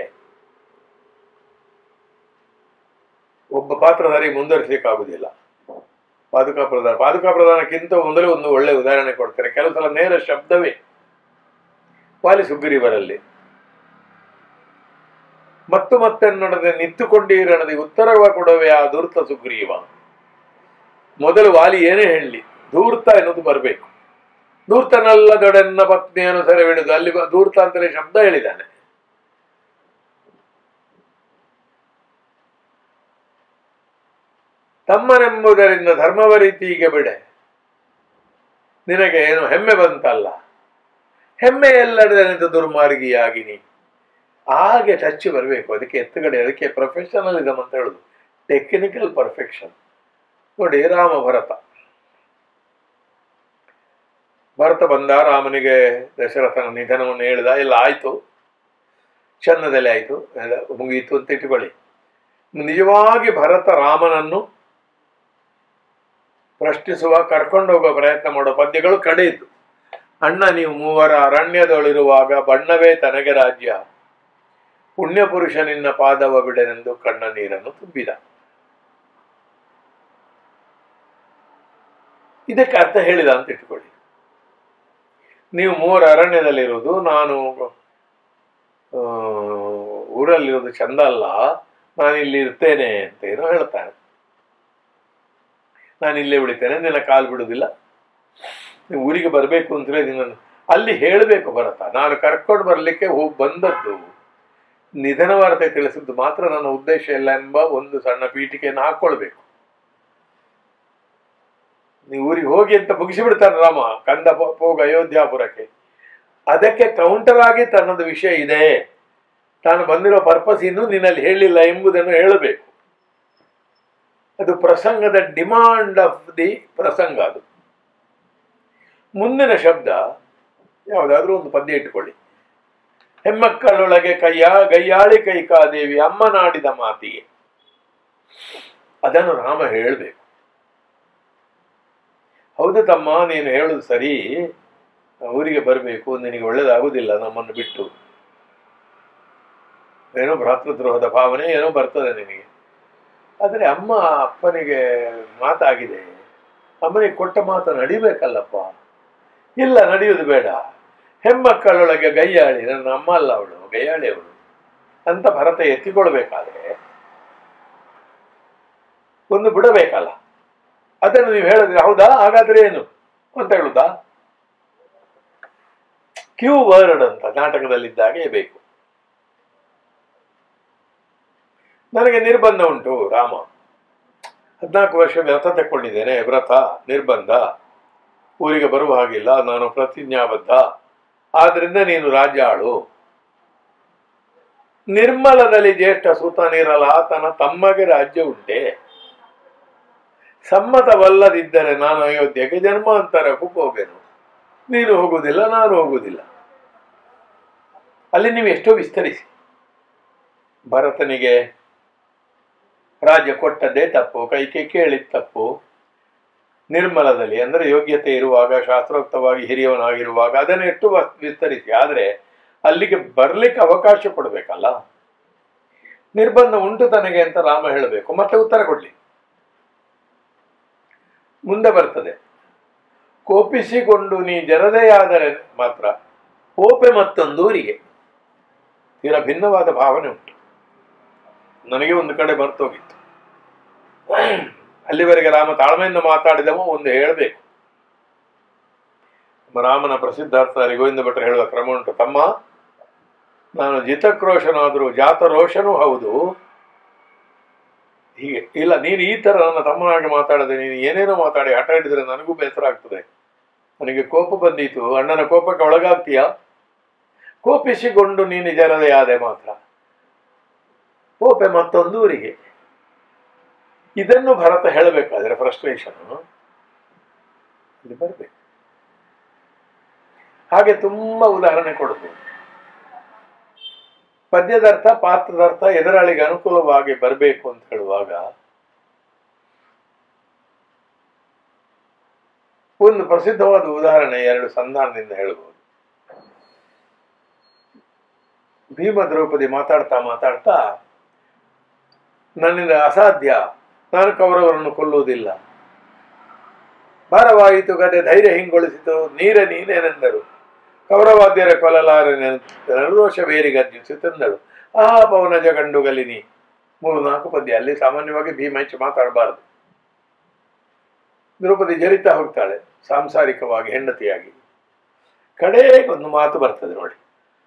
ಒಬ್ಬ ಪಾತ್ರಧಾರಿ ಮುಂದುವರಿಸಲಿಕ್ಕಾಗುವುದಿಲ್ಲ ಪಾದುಕಾ ಪ್ರಧಾನ ಪಾದುಕಾ ಪ್ರಧಾನಕ್ಕಿಂತ ಮೊದಲೇ ಒಂದು ಒಳ್ಳೆ ಉದಾಹರಣೆ ಕೊಡ್ತಾರೆ ಕೆಲವು ಸಲ ನೇರ ಶಬ್ದವೇ ವಾಲಿ ಸುಗ್ರೀವರಲ್ಲಿ ಮತ್ತು ಮತ್ತೆ ನೋಡದೆ ನಿಂತುಕೊಂಡಿರಣದೆ ಉತ್ತರವ ಕೊಡುವೆ ಆ ಧೂರ್ತ ಸುಗ್ರೀವ ಮೊದಲು ವಾಲಿ ಏನೇ ಹೇಳಲಿ ಧೂರ್ತ ಎನ್ನುವುದು ಬರಬೇಕು ಧೂರ್ತನಲ್ಲ ದೊಡೆನ್ನ ಪತ್ನಿಯನ್ನು ಸೆರೆ ಬಿಡುದು ಅಲ್ಲಿ ಬ- ಧೂರ್ತ ಅಂತಲೇ ಶಬ್ದ ಹೇಳಿದ್ದಾನೆ ತಮ್ಮನೆಂಬುದರಿಂದ ಧರ್ಮವ ರೀತಿಗೆ ಬಿಡೆ ನಿನಗೆ ಏನು ಹೆಮ್ಮೆ ಬಂತಲ್ಲ ಹೆಮ್ಮೆ ಎಲ್ಲಡೆದೆಂದು ದುರ್ಮಾರ್ಗಿಯಾಗಿ ನೀ ಹಾಗೆ ಟಚ್ ಬರಬೇಕು ಅದಕ್ಕೆ ಎತ್ತುಗಡೆ ಅದಕ್ಕೆ ಪ್ರೊಫೆಷನಲಿಸಮ್ ಅಂತ ಹೇಳುದು ಟೆಕ್ನಿಕಲ್ ಪರ್ಫೆಕ್ಷನ್ ನೋಡಿ ರಾಮ ಭರತ ಭರತ ಬಂದ ರಾಮನಿಗೆ ದಶರಥನ ನಿಧನವನ್ನು ಹೇಳಿದ ಎಲ್ಲ ಆಯ್ತು ಚನ್ನದಲ್ಲಿ ಆಯ್ತು ಎಲ್ಲ ಮುಗಿಯಿತು ಅಂತ ಇಟ್ಟುಕೊಳ್ಳಿ ನಿಜವಾಗಿ ಭರತ ರಾಮನನ್ನು ಪ್ರಶ್ನಿಸುವ ಕರ್ಕೊಂಡು ಹೋಗುವ ಪ್ರಯತ್ನ ಮಾಡೋ ಪದ್ಯಗಳು ಕಡೆಯಿದ್ದು ಅಣ್ಣ ನೀವು ಮೂವರ ಅರಣ್ಯದೊಳಿರುವಾಗ ಬಣ್ಣವೇ ತನಗೆ ರಾಜ್ಯ ಪುಣ್ಯ ಪುರುಷ ನಿನ್ನ ಪಾದವ ಬಿಡನೆಂದು ಕಣ್ಣ ನೀರನ್ನು ತುಂಬಿದ ಇದಕ್ಕೆ ಅರ್ಥ ಹೇಳಿದ ಅಂತ ಇಟ್ಕೊಳ್ಳಿ ನೀವು ಮೂವರ ಅರಣ್ಯದಲ್ಲಿರುವುದು ನಾನು ಆ, ಊರಲ್ಲಿರೋದು ಚಂದ ಅಲ್ಲ ನಾನು ಇಲ್ಲಿ ಇರ್ತೇನೆ ಅಂತ ಏನೋ ಹೇಳ್ತಾನೆ ನಾನು ಇಲ್ಲೇ ಉಳಿತೇನೆ ನಿನ್ನ ಕಾಲು ಬಿಡುವುದಿಲ್ಲ ನೀವು ಊರಿಗೆ ಬರಬೇಕು ಅಂತಲೇ ನಿನ್ನನ್ನು ಅಲ್ಲಿ ಹೇಳಬೇಕು ಭರತ ನಾನು ಕರ್ಕೊಂಡು ಬರಲಿಕ್ಕೆ ಹೋಗಿ ಬಂದದ್ದು ನಿಧನ ವಾರ್ತೆ ತಿಳಿಸಿದ್ದು ಮಾತ್ರ ನನ್ನ ಉದ್ದೇಶ ಇಲ್ಲ ಎಂಬ ಒಂದು ಸಣ್ಣ ಪೀಠಿಕೆಯನ್ನು ಹಾಕೊಳ್ಬೇಕು ನೀವು ಊರಿಗೆ ಹೋಗಿ ಅಂತ ಮುಗಿಸಿಬಿಡ್ತಾನೆ ರಾಮ ಕಂದ ಪೋ- ಹೋಗ ಅಯೋಧ್ಯಾಪುರಕ್ಕೆ ಅದಕ್ಕೆ ಕೌಂಟರ್ ಆಗಿ ತನ್ನದು ವಿಷಯ ಇದೆ ತಾನು ಬಂದಿರೋ ಪರ್ಪಸ್ ಇನ್ನೂ ನಿನ್ನಲ್ಲಿ ಹೇಳಿಲ್ಲ ಎಂಬುದನ್ನು ಹೇಳಬೇಕು ಅದು ಪ್ರಸಂಗದ ಡಿಮಾಂಡ್ ಆಫ್ ದಿ ಪ್ರಸಂಗ ಅದು ಮುಂದಿನ ಶಬ್ದ ಯಾವುದಾದ್ರೂ ಒಂದು ಪದ್ಯ ಇಟ್ಟುಕೊಳ್ಳಿ ಹೆಮ್ಮಕ್ಕಳೊಳಗೆ ಕೈಯ ಗೈಯಾಳಿ ಕೈಕಾದೇವಿ ಅಮ್ಮನಾಡಿದ ಮಾತಿಗೆ ಅದನ್ನು ರಾಮ ಹೇಳಬೇಕು ಹೌದು ತಮ್ಮ ನೀನು ಹೇಳುದು ಸರಿ ಊರಿಗೆ ಬರಬೇಕು ನಿನಗೆ ಒಳ್ಳೇದಾಗುವುದಿಲ್ಲ ನಮ್ಮನ್ನು ಬಿಟ್ಟು ಏನೋ ಭ್ರಾತೃದ್ರೋಹದ ಭಾವನೆ ಏನೋ ಬರ್ತದೆ ನಿನಗೆ ಆದರೆ ಅಮ್ಮ ಅಪ್ಪನಿಗೆ ಮಾತಾಗಿದೆ ಅಮ್ಮನಿಗೆ ಕೊಟ್ಟ ಮಾತು ನಡಿಬೇಕಲ್ಲಪ್ಪ ಇಲ್ಲ ನಡೆಯುವುದು ಬೇಡ ಹೆಮ್ಮಕ್ಕಳೊಳಗೆ ಗೈಯಾಳಿ ನನ್ನ ಅಮ್ಮ ಅಲ್ಲ ಅವಳು ಗೈಯಾಳಿ ಅವಳು ಅಂತ ಭರತ ಎತ್ತಿಕೊಳ್ಬೇಕಾದ್ರೆ ಒಂದು ಬಿಡಬೇಕಲ್ಲ ಅದನ್ನು ನೀವು ಹೇಳಿದ್ರೆ ಹೌದಾ ಹಾಗಾದ್ರೆ ಏನು ಅಂತ ಹೇಳುದಾ ಕ್ಯೂ ವರ್ಡ್ ಅಂತ ನಾಟಕದಲ್ಲಿದ್ದಾಗೆ ಬೇಕು ನನಗೆ ನಿರ್ಬಂಧ ಉಂಟು ರಾಮ ಹದಿನಾಲ್ಕು ವರ್ಷ ವ್ರತ ತಕ್ಕೊಂಡಿದ್ದೇನೆ ವ್ರತ ನಿರ್ಬಂಧ ಊರಿಗೆ ಬರುವ ಹಾಗಿಲ್ಲ ನಾನು ಪ್ರತಿಜ್ಞಾಬದ್ಧ ಆದ್ರಿಂದ ನೀನು ರಾಜ್ಯ ಆಳು ನಿರ್ಮಲದಲ್ಲಿ ಜ್ಯೇಷ್ಠ ಸುತನಿರಲ ಆತನ ತಮ್ಮಗೆ ರಾಜ್ಯ ಉಂಟೆ ಸಮ್ಮತವಲ್ಲದಿದ್ದರೆ ನಾನು ಅಯೋಧ್ಯೆಗೆ ಜನ್ಮಾಂತರಕ್ಕೂ ಹೋಗೆನು ನೀನು ಹೋಗುವುದಿಲ್ಲ ನಾನು ಹೋಗುವುದಿಲ್ಲ ಅಲ್ಲಿ ನೀವು ಎಷ್ಟೋ ವಿಸ್ತರಿಸಿ ಭರತನಿಗೆ ರಾಜ್ಯ ಕೊಟ್ಟದ್ದೇ ತಪ್ಪು ಕೈಕೆ ಕೇಳಿದ ತಪ್ಪು ನಿರ್ಮಲದಲ್ಲಿ ಅಂದರೆ ಯೋಗ್ಯತೆ ಇರುವಾಗ ಶಾಸ್ತ್ರೋಕ್ತವಾಗಿ ಹಿರಿಯವನಾಗಿರುವಾಗ ಅದನ್ನು ಎಷ್ಟು ವ- ವಿಸ್ತರಿಸಿ ಆದರೆ ಅಲ್ಲಿಗೆ ಬರ್ಲಿಕ್ಕೆ ಅವಕಾಶ ಕೊಡಬೇಕಲ್ಲ ನಿರ್ಬಂಧ ಉಂಟು ತನಗೆ ಅಂತ ರಾಮ ಹೇಳಬೇಕು ಮತ್ತೆ ಉತ್ತರ ಕೊಡ್ಲಿ ಮುಂದೆ ಬರ್ತದೆ ಕೋಪಿಸಿಕೊಂಡು ನೀ ಜರದೆಯಾದರೆ ಮಾತ್ರ ಕೋಪೆ ಮತ್ತೊಂದು ಊರಿಗೆ ತೀರಾ ಭಿನ್ನವಾದ ಭಾವನೆ ಉಂಟು ನನಗೆ ಒಂದು ಕಡೆ ಬರ್ತೋಗಿತ್ತು ಅಲ್ಲಿವರೆಗೆ ರಾಮ ತಾಳ್ಮೆಯಿಂದ ಮಾತಾಡಿದವ ಒಂದು ಹೇಳಬೇಕು ರಾಮನ ಪ್ರಸಿದ್ಧಾರ್ಥ ಗೋವಿಂದ ಭಟ್ರು ಹೇಳುವ ಕ್ರಮ ಉಂಟು ತಮ್ಮ ನಾನು ಜಿತಕ್ರೋಶನಾದರೂ ಜಾತರೋಷನೂ ಹೌದು ಹೀಗೆ ಇಲ್ಲ ನೀನು ಈ ತರ ನನ್ನ ತಮ್ಮನಾಗಿ ಮಾತಾಡದೆ ನೀನು ಏನೇನೋ ಮಾತಾಡಿ ಹಠ ಹಿಡಿದ್ರೆ ನನಗೂ ಬೇಸರ ಆಗ್ತದೆ ನನಗೆ ಕೋಪ ಬಂದೀತು ಅಣ್ಣನ ಕೋಪಕ್ಕೆ ಒಳಗಾಗ್ತೀಯ ಕೋಪಿಸಿಕೊಂಡು ನೀನು ಜರದೆ ಆದೆ ಮಾತ್ರ ಕೋಪೆ ಮತ್ತೊಂದು ಊರಿಗೆ ಇದನ್ನು ಭರತ ಹೇಳಬೇಕಾದ್ರೆ ಫ್ರಸ್ಟ್ರೇಷನ್ ಇಲ್ಲಿ ಬರಬೇಕು ಹಾಗೆ ತುಂಬಾ ಉದಾಹರಣೆ ಕೊಡ್ಬೋದು ಪದ್ಯದರ್ಥ ಪಾತ್ರದರ್ಥ ಎದುರಾಳಿಗೆ ಅನುಕೂಲವಾಗಿ ಬರಬೇಕು ಅಂತ ಹೇಳುವಾಗ ಒಂದು ಪ್ರಸಿದ್ಧವಾದ ಉದಾಹರಣೆ ಎರಡು ಸಂಧಾನದಿಂದ ಹೇಳಬಹುದು ಭೀಮ ದ್ರೌಪದಿ ಮಾತಾಡ್ತಾ ಮಾತಾಡ್ತಾ ನನ್ನಿಂದ ಅಸಾಧ್ಯ ನಾನು ಕೌರವರನ್ನು ಕೊಲ್ಲುವುದಿಲ್ಲ ಭಾರವಾಯಿತು ಗದೆ ಧೈರ್ಯ ಹಿಂಗೊಳಿಸಿತು ನೀರ ನೀನೇನೆಂದರು ಕೌರವಾದ್ಯರ ಕೊಲ್ಲಲಾರನೆಂದೋಷ ಬೇರಿಗರ್ಜಿಸಿ ತಂದಳು ಆ ಪವನಜ ಗಂಡುಗಲಿನಿ ಮೂರು ನಾಲ್ಕು ಪದ್ಯ ಅಲ್ಲಿ ಸಾಮಾನ್ಯವಾಗಿ ಭೀಮ ಹೆಚ್ಚು ಮಾತಾಡಬಾರದು ದ್ರೌಪದಿ ಜರಿತಾ ಹೋಗ್ತಾಳೆ ಸಾಂಸಾರಿಕವಾಗಿ ಹೆಂಡತಿಯಾಗಿ ಕಡೆಗೊಂದು ಮಾತು ಬರ್ತದೆ ನೋಡಿ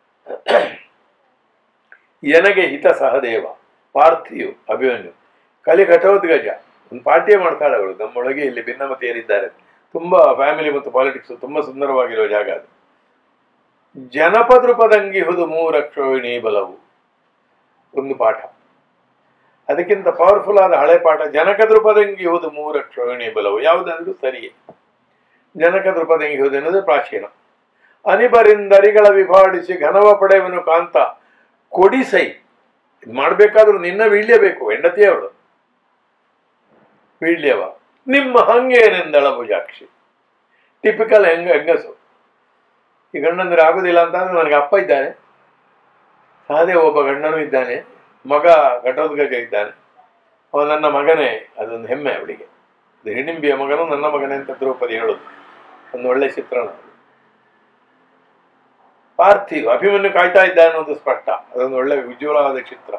ಎನಗೆ ಹಿತ ಸಹದೇವ ಪಾರ್ಥಿಯು ಅಭಿಮನ್ಯು ಕಲಿ ಘಟೋದ್ಗಜ ಒಂದು ಪಾರ್ಟಿಯೇ ಮಾಡ್ತಾಳೆ ಅವಳು ನಮ್ಮೊಳಗೆ ಇಲ್ಲಿ ಭಿನ್ನಮತಿಯರಿದ್ದಾರೆ ತುಂಬಾ ಫ್ಯಾಮಿಲಿ ಮತ್ತು ಪಾಲಿಟಿಕ್ಸ್ ತುಂಬಾ ಸುಂದರವಾಗಿರುವ ಜಾಗ ಅದು ಜನಪದೃಪದಂಗಿಹುದು ಮೂರಕ್ಷೋಹಿಣಿ ಬಲವು ಒಂದು ಪಾಠ ಅದಕ್ಕಿಂತ ಪವರ್ಫುಲ್ ಆದ ಹಳೆ ಪಾಠ ಜನಕ ದೃಪದಂಗಿಹುದು ಮೂರಕ್ಷೋಹಿಣಿ ಬಲವು ಯಾವುದಾದ್ರೂ ಸರಿಯೇ ಜನಕ ದೃಪದಂಗಿಹುದು ಎನ್ನುವುದು ಪ್ರಾಚೀನ ಅನಿಬರಿಂದರಿಗಳ ವಿಭಾಡಿಸಿ ಘನವ ಪಡೆಯವನು ಕಾಂತ ಕೊಡಿಸೈ ಇದು ಮಾಡಬೇಕಾದ್ರೂ ನಿನ್ನ ವೀಳ್ಯಬೇಕು ಹೆಂಡತಿಯವಳು ವೀಳ್ಯವ ನಿಮ್ಮ ಹಂಗೇನೆಂದಳ ಭುಜಾಕ್ಷಿ ಟಿಪಿಕಲ್ ಹೆಂಗ ಹೆಂಗಸು ಈ ಗಂಡಂದ್ರೆ ಆಗುದಿಲ್ಲ ಅಂತಂದ್ರೆ ನನಗೆ ಅಪ್ಪ ಇದ್ದಾನೆ ಅದೇ ಒಬ್ಬ ಗಂಡನೂ ಇದ್ದಾನೆ ಮಗ ಘಟೋದ್ಗಜ ಇದ್ದಾನೆ ಅವ ನನ್ನ ಮಗನೇ ಅದೊಂದು ಹೆಮ್ಮೆ ಅವಳಿಗೆ ಅದು ಹಿಡಿಂಬಿಯ ಮಗನು ನನ್ನ ಮಗನೇ ಅಂತ ದ್ರೌಪದಿ ಹೇಳೋದು ಒಂದು ಒಳ್ಳೆ ಚಿತ್ರಣ ಅದು. ಪಾರ್ಥಿವ್ ಅಭಿಮನ್ಯು ಕಾಯ್ತಾ ಇದ್ದ ಅನ್ನೋದು ಸ್ಪಷ್ಟ ಅದೊಂದು ಒಳ್ಳೆ ಉಜ್ವಲವಾದ ಚಿತ್ರ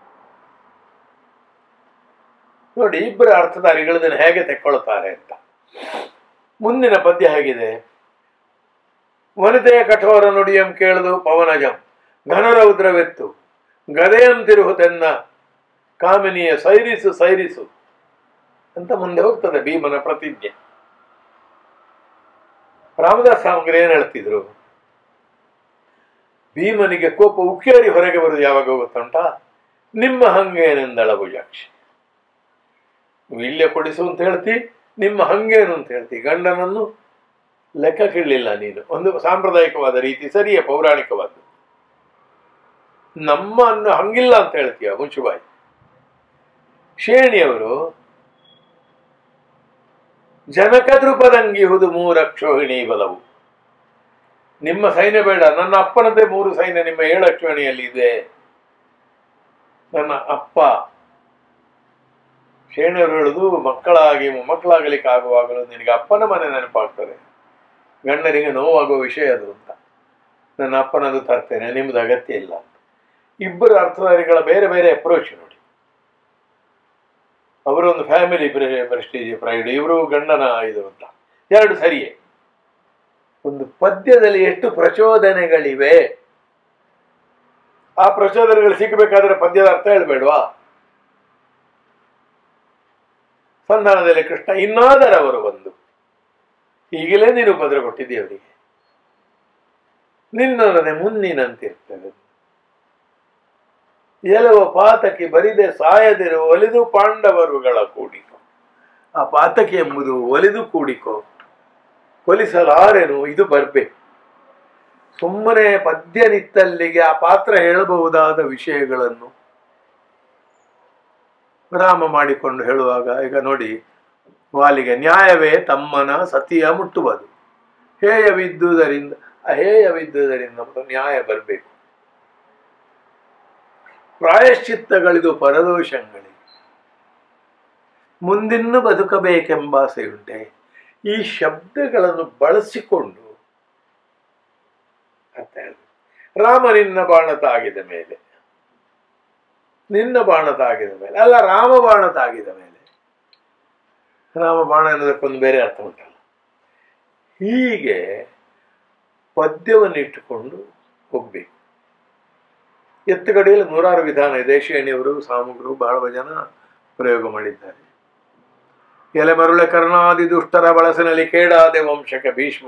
ನೋಡಿ ಇಬ್ಬರ ಅರ್ಥಧಾರಿಗಳು ಇದನ್ನು ಹೇಗೆ ತೆಕ್ಕೊಳ್ತಾರೆ ಅಂತ ಮುಂದಿನ ಪದ್ಯ ಹೇಗಿದೆ ವನಿತೆಯ ಕಠೋರ ನುಡಿಯಂ ಕೇಳದು ಪವನಜಂ ಘನರೌದ್ರವೆತ್ತು ಗದೆಯಂ ತಿರುಹುತೆನ್ನ ಕಾಮಿನಿಯ ಸೈರಿಸು ಸೈರಿಸು ಅಂತ ಮುಂದೆ ಹೋಗ್ತದೆ ಭೀಮನ ಪ್ರತಿಜ್ಞೆ ರಾಮದಾಸ್ ಸಾಮಗ್ರಿ ಏನ್ ಹೇಳ್ತಿದ್ರು ಭೀಮನಿಗೆ ಕೋಪ ಉಕ್ಕೇರಿ ಹೊರಗೆ ಬರುದು ಯಾವಾಗ ಗೊತ್ತುಂಟಾ ನಿಮ್ಮ ಹಂಗೇನೆಂದಳ ಭುಜಾಕ್ಷಿ ವಿಲ್ಯ ಕೊಡಿಸು ಅಂತ ಹೇಳ್ತಿ ನಿಮ್ಮ ಹಂಗೇನು ಅಂತ ಹೇಳ್ತಿ ಗಂಡನನ್ನು ಲೆಕ್ಕಕ್ಕಿಡಲಿಲ್ಲ ನೀನು ಒಂದು ಸಾಂಪ್ರದಾಯಿಕವಾದ ರೀತಿ ಸರಿಯೇ ಪೌರಾಣಿಕವಾದ ನಮ್ಮ ಅನ್ನು ಹಂಗಿಲ್ಲ ಅಂತ ಹೇಳ್ತೀಯ ಮುಂಚುಬಾಯಿ ಶೇಣಿಯವರು ಜನಕದೃಪದಂಗಿಹುದು ಮೂರಕ್ಷೋಹಿಣಿ ಬಲವು ನಿಮ್ಮ ಸೈನ್ಯ ಬೇಡ ನನ್ನ ಅಪ್ಪನದೇ ಮೂರು ಸೈನ್ಯ ನಿಮ್ಮ ಏಳು ಅಕ್ಷೋಣಿಯಲ್ಲಿ ಇದೆ ನನ್ನ ಅಪ್ಪ ಶೇಣಿಯವರು ಹೇಳುದು ಮಕ್ಕಳಾಗಿ ಮೊಮ್ಮಕ್ಕಳಾಗಲಿಕ್ಕೆ ಆಗುವಾಗಲೂ ನಿನಗೆ ಅಪ್ಪನ ಮನೆ ನೆನಪಾಗ್ತದೆ ಗಂಡನಿಗೆ ನೋವಾಗುವ ವಿಷಯ ಅದು ಅಂತ ನನ್ನ ಅಪ್ಪನದು ತರ್ತೇನೆ ನಿಮ್ದು ಅಗತ್ಯ ಇಲ್ಲ ಅಂತ ಇಬ್ಬರು ಅರ್ಥಧಾರಿಗಳ ಬೇರೆ ಬೇರೆ ಅಪ್ರೋಚ್ ನೋಡಿ ಅವರೊಂದು ಫ್ಯಾಮಿಲಿ ಪ್ರೆಸ್ಟೀಜ್ ಪ್ರೈಡ್ ಇವರು ಗಂಡನ ಇದು ಅಂತ ಎರಡು ಸರಿಯೇ ಒಂದು ಪದ್ಯದಲ್ಲಿ ಎಷ್ಟು ಪ್ರಚೋದನೆಗಳಿವೆ ಆ ಪ್ರಚೋದನೆಗಳು ಸಿಗಬೇಕಾದ್ರೆ ಪದ್ಯದ ಅರ್ಥ ಹೇಳ್ಬೇಡ್ವಾ ಸಂಧಾನದಲ್ಲಿ ಕೃಷ್ಣ ಇನ್ನಾದರವರು ಬಂದು ಈಗಲೇ ನೀನು ಉಪದ್ರ ಕೊಟ್ಟಿದ್ದೀಯ ಅವರಿಗೆ ನಿನ್ನೊಡನೆ ಮುನ್ನಿನಂತಿರ್ತದೆ ಎಲವ ಪಾತಕಿ ಬರಿದೆ ಸಾಯದಿರು ಒಲಿದು ಪಾಂಡವರುಗಳ ಕೂಡಿಕೋ ಆ ಪಾತಕಿ ಎಂಬುದು ಒಲಿದು ಕೂಡಿಕೋ ಕೊಲಿಸಲಾರೆನು ಇದು ಬರ್ಬೇಕು ಸುಮ್ಮನೆ ಪದ್ಯ ನಿತ್ತಲ್ಲಿಗೆ ಆ ಪಾತ್ರ ಹೇಳಬಹುದಾದ ವಿಷಯಗಳನ್ನು ರಾಮ ಮಾಡಿಕೊಂಡು ಹೇಳುವಾಗ ಈಗ ನೋಡಿ ವಾಲಿಗೆ ನ್ಯಾಯವೇ ತಮ್ಮನ ಸತಿಯ ಮುಟ್ಟುವುದು ಹೇಯವಿದ್ದುದರಿಂದ ಅಹೇಯವಿದ್ದುದರಿಂದ ಮತ್ತು ನ್ಯಾಯ ಬರಬೇಕು ಪ್ರಾಯಶ್ಚಿತ್ತಗಳಿದು ಪರದೋಷಗಳಿಗೆ ಮುಂದಿನ್ನು ಬದುಕಬೇಕೆಂಬ ಆಸೆಯುಂಟೆ ಈ ಶಬ್ದಗಳನ್ನು ಬಳಸಿಕೊಂಡು ಅರ್ಥ ಹೇಳಿ ರಾಮ ನಿನ್ನ ಬಾಣ ತಾಗಿದ ಮೇಲೆ ನಿನ್ನ ಬಾಣ ತಾಗಿದ ಮೇಲೆ ಅಲ್ಲ ರಾಮ ಬಾಣ ತಾಗಿದ ಮೇಲೆ ರಾಮ ಬಾಣ ಅನ್ನೋದಕ್ಕೊಂದು ಬೇರೆ ಅರ್ಥ ಉಂಟಲ್ಲ ಹೀಗೆ ಪದ್ಯವನ್ನು ಇಟ್ಟುಕೊಂಡು ಹೋಗ್ಬೇಕು ಎತ್ತುಗಡೆಯಲ್ಲಿ ನೂರಾರು ವಿಧಾನ ಇದೆ ಶೇಣಿಯವರು ಸಾಮಗ್ರು ಬಹಳ ಜನ ಪ್ರಯೋಗ ಮಾಡಿದ್ದಾರೆ ಎಲೆಮರುಳೆ ಕರ್ಣಾದಿ ದುಷ್ಟರ ಬಳಸಿನಲ್ಲಿ ಕೇಡಾದೆ ವಂಶಕ್ಕೆ ಭೀಷ್ಮ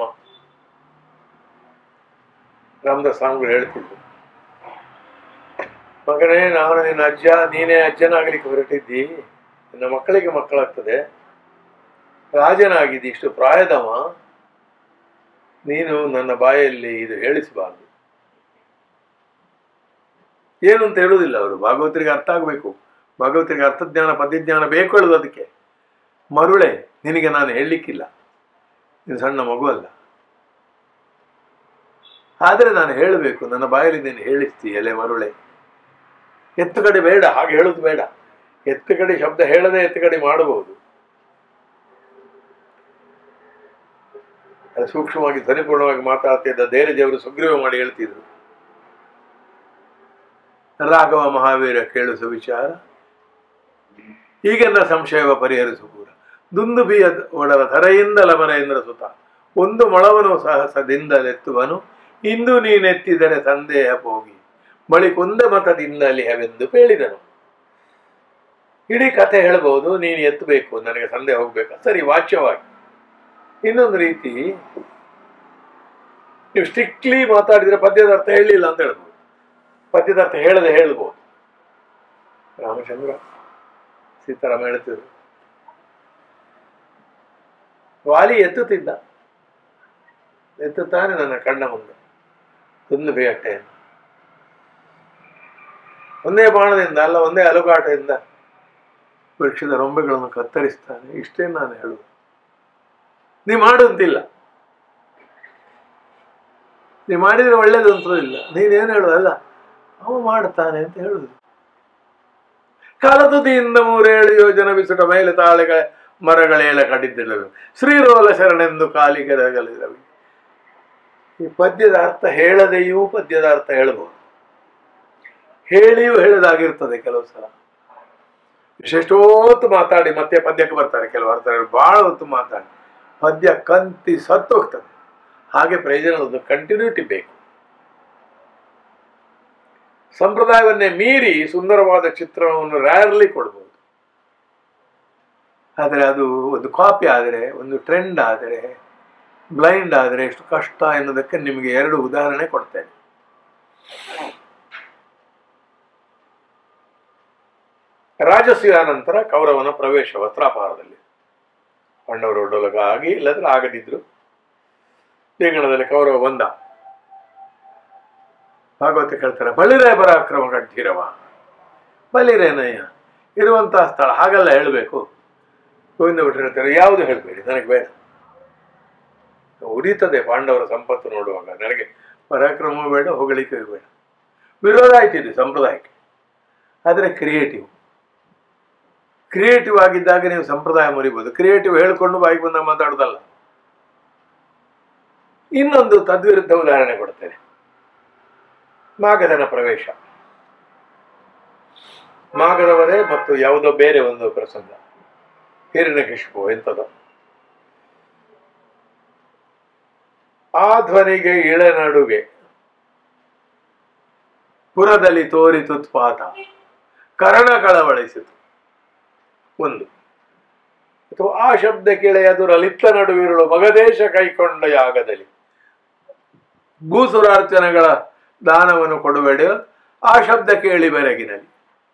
ರಾಮದಾಸ್ ಸ್ವಾಮಿಗಳು ಹೇಳ್ತಿದ್ರು ಮಗನೇ ನಾನು ನಿನ್ನ ಅಜ್ಜ ನೀನೇ ಅಜ್ಜನಾಗಲಿಕ್ಕೆ ಹೊರಟಿದ್ದಿ ನಿನ್ನ ಮಕ್ಕಳಿಗೆ ಮಕ್ಕಳಾಗ್ತದೆ ರಾಜನಾಗಿದ್ದು ಇಷ್ಟು ಪ್ರಾಯದವ ನೀನು ನನ್ನ ಬಾಯಲ್ಲಿ ಇದು ಹೇಳಿಸಬಾರ್ದು ಏನು ಅಂತ ಹೇಳುವುದಿಲ್ಲ ಅವರು ಭಾಗವತರಿಗೆ ಅರ್ಥ ಆಗಬೇಕು ಭಾಗವತರಿಗೆ ಅರ್ಥಜ್ಞಾನ ಪದ್ಯಜ್ಞಾನ ಬೇಕು ಹೇಳುದು ಅದಕ್ಕೆ ಮರುಳೆ ನಿನಗೆ ನಾನು ಹೇಳಲಿಕ್ಕಿಲ್ಲ ನೀನು ಸಣ್ಣ ಮಗು ಅಲ್ಲ ಆದರೆ ನಾನು ಹೇಳಬೇಕು ನನ್ನ ಬಾಯಲ್ಲಿ ನೀನು ಹೇಳಿಸ್ತಿ ಎಲೆ ಮರುಳೆ ಎತ್ತು ಕಡೆ ಬೇಡ ಹಾಗೆ ಹೇಳೋದು ಬೇಡ ಎತ್ತು ಕಡೆ ಶಬ್ದ ಹೇಳದೆ ಎತ್ತು ಕಡೆ ಮಾಡಬಹುದು ಅದು ಸೂಕ್ಷ್ಮವಾಗಿ ಧ್ವನಿಪೂರ್ಣವಾಗಿ ಮಾತಾಡ್ತಿದ್ದ ಧೈರ್ಯದೇವರು ಸುಗ್ರೀವ ಮಾಡಿ ಹೇಳ್ತಿದ್ರು ರಾಘವ ಮಹಾವೀರ ಕೇಳು ಸುವಿಚಾರ ಈಗೆಲ್ಲ ಸಂಶಯವ ಪರಿಹರಿಸು ಕೂಡ ದುಂದುಬಿಯ ಒಡಲ ಧರೆಯಿಂದ ಲಮನೆಯಿಂದ ಸುತ ಒಂದು ಮೊಳವನು ಸಹಸದಿಂದಲೆತ್ತುವನು ಇಂದು ನೀನೆತ್ತಿದರೆ ಸಂದೇಹ ಹೋಗಿ ಬಳಿಕೊಂದ ಮತದಿಂದಲಿ ಅವೆಂದು ಹೇಳಿದನು ಇಡೀ ಕಥೆ ಹೇಳ್ಬೋದು ನೀನು ಎತ್ತಬೇಕು ನನಗೆ ಸಂದೇಹ ಹೋಗ್ಬೇಕು ಸರಿ ವಾಚ್ಯವಾಗಿ ಇನ್ನೊಂದು ರೀತಿ ನೀವು ಸ್ಟ್ರಿಕ್ಟ್ಲಿ ಮಾತಾಡಿದ್ರೆ ಪದ್ಯದ ಅರ್ಥ ಹೇಳಲಿಲ್ಲ ಅಂತ ಹೇಳ್ಬೋದು ಪದ್ಯದ ಅರ್ಥ ಹೇಳದೆ ಹೇಳ್ಬೋದು ರಾಮಚಂದ್ರ ಸೀತಾರಾಮ ಹೇಳ್ತಿದ್ರು ವಾಲಿ ಎತ್ತುತ್ತಿದ್ದ ಎತ್ತುತ್ತಾನೆ ನನ್ನ ಕಣ್ಣ ಮುಂದೆ ಕುಂದು ಬೇಟೆಯನ್ನು ಒಂದೇ ಬಾಣದಿಂದ ಅಲ್ಲ ಒಂದೇ ಅಲುಗಾಟದಿಂದ ವೃಕ್ಷದ ರೊಂಬೆಗಳನ್ನು ಕತ್ತರಿಸ್ತಾನೆ ಇಷ್ಟೇ ನಾನು ಹೇಳುವುದು ನೀ ಮಾಡುವಂತಿಲ್ಲ ನೀ ಮಾಡಿದ್ರೆ ಒಳ್ಳೇದು ಅಂತದಿಲ್ಲ ನೀನೇನು ಹೇಳೋದಲ್ಲ ಅವ ಮಾಡ್ತಾನೆ ಅಂತ ಹೇಳುದು ಕಾಲತುದಿಯಿಂದ ಮೂರೇಳು ಯೋಜನ ಬಿಸುಟ ಮೇಲೆ ತಾಳೆಗಳ ಮರಗಳೇಳ ಕಡಿದಿಡಲು ಶ್ರೀರೋಲ ಶರಣೆಂದು ಕಾಲಿಗೆರಗಲಿರವಿ ಈ ಪದ್ಯದ ಅರ್ಥ ಹೇಳದೆಯೂ ಪದ್ಯದ ಅರ್ಥ ಹೇಳಬಹುದು ಹೇಳಿಯೂ ಹೇಳದಾಗಿರ್ತದೆ ಕೆಲವು ಸಲ ಎಷ್ಟೆಷ್ಟೋ ಹೊತ್ತು ಮಾತಾಡಿ ಮತ್ತೆ ಪದ್ಯಕ್ಕೆ ಬರ್ತಾರೆ ಕೆಲವು ಅರ್ಥ ಹೇಳಿ ಬಹಳ ಹೊತ್ತು ಮಾತಾಡಿ ಪದ್ಯ ಕಂತಿ ಸತ್ತು ಹೋಗ್ತದೆ ಹಾಗೆ ಪ್ರಯೋಜನ ಒಂದು ಕಂಟಿನ್ಯೂಟಿ ಬೇಕು ಸಂಪ್ರದಾಯವನ್ನೇ ಮೀರಿ ಸುಂದರವಾದ ಚಿತ್ರಣವನ್ನು ರ್ಯಾರ್ಲಿ ಕೊಡ್ಬೋದು ಆದರೆ ಅದು ಒಂದು ಕಾಪಿ ಆದರೆ ಒಂದು ಟ್ರೆಂಡ್ ಆದರೆ ಬ್ಲೈಂಡ್ ಆದರೆ ಎಷ್ಟು ಕಷ್ಟ ಎನ್ನುವುದಕ್ಕೆ ನಿಮಗೆ ಎರಡು ಉದಾಹರಣೆ ಕೊಡ್ತೇನೆ ರಾಜಸೂಯ ನಂತರ ಕೌರವನ ಪ್ರವೇಶ ವಸ್ತ್ರಾಪಹಾರದಲ್ಲಿ ಪಾಂಡವರು ಒಡ್ಡೊಲಗ ಆಗಿ ಇಲ್ಲದ್ರೆ ಆಗದಿದ್ರು ಬೇಗಣದಲ್ಲಿ ಕೌರವ ಬಂದ ಭಾಗವತ ಕೇಳ್ತಾರೆ ಬಳಿರೇ ಪರಾಕ್ರಮ ಕಂಠೀರವ ಬಲಿರೇನಯ್ಯ ಇರುವಂತಹ ಸ್ಥಳ ಹಾಗೆಲ್ಲ ಹೇಳಬೇಕು ಗೋವಿಂದ ಭಟ್ರು ಹೇಳ್ತಾರೆ ಯಾವುದು ಹೇಳಬೇಡಿ ನನಗೆ ಬೇಡ ಉರಿತದೆ ಪಾಂಡವರ ಸಂಪತ್ತು ನೋಡುವಾಗ ನನಗೆ ಪರಾಕ್ರಮ ಬೇಡ ಹೊಗಳಿಕೆ ಬೇಡ ವಿರೋಧ ಆಯ್ತಿದೆ ಸಂಪ್ರದಾಯಕ್ಕೆ ಆದರೆ ಕ್ರಿಯೇಟಿವ್ ಕ್ರಿಯೇಟಿವ್ ಆಗಿದ್ದಾಗ ನೀವು ಸಂಪ್ರದಾಯ ಮುರಿಬೋದು ಕ್ರಿಯೇಟಿವ್ ಹೇಳ್ಕೊಂಡು ಬಾಯಿಗೆ ಬಂದ ಮಾತಾಡೋದಲ್ಲ ಇನ್ನೊಂದು ತದ್ವಿರುದ್ಧ ಉದಾಹರಣೆ ಕೊಡ್ತೇನೆ ಮಾಗಧನ ಪ್ರವೇಶ ಮಾಗಧವರೇ ಮತ್ತು ಯಾವುದೋ ಬೇರೆ ಒಂದು ಪ್ರಸಂಗ ಹಿರಣ್ಯಕಶಿಪು ಎಂಥದೋ ಆ ಧ್ವನಿಗೆ ಇಳೆನಡುಗೆ ಪುರದಲ್ಲಿ ತೋರಿತುತ್ಪಾತ ಕರ್ಣ ಕಳವಳಿಸಿತು ಒಂದು ಅಥವಾ ಆ ಶಬ್ದ ಕೇಳೆಯದು ಲಲಿತ ನಡುವಿರುಳು ಮಗದೇಶ ಕೈಕೊಂಡ ಯಾಗದಲ್ಲಿ ಭೂಸುರಾರ್ಚನೆಗಳ ದಾನವನ್ನು ಕೊಡಬೇಡ ಆ ಶಬ್ದ ಕೇಳಿ ಬೆರಗಿನಲ್ಲಿ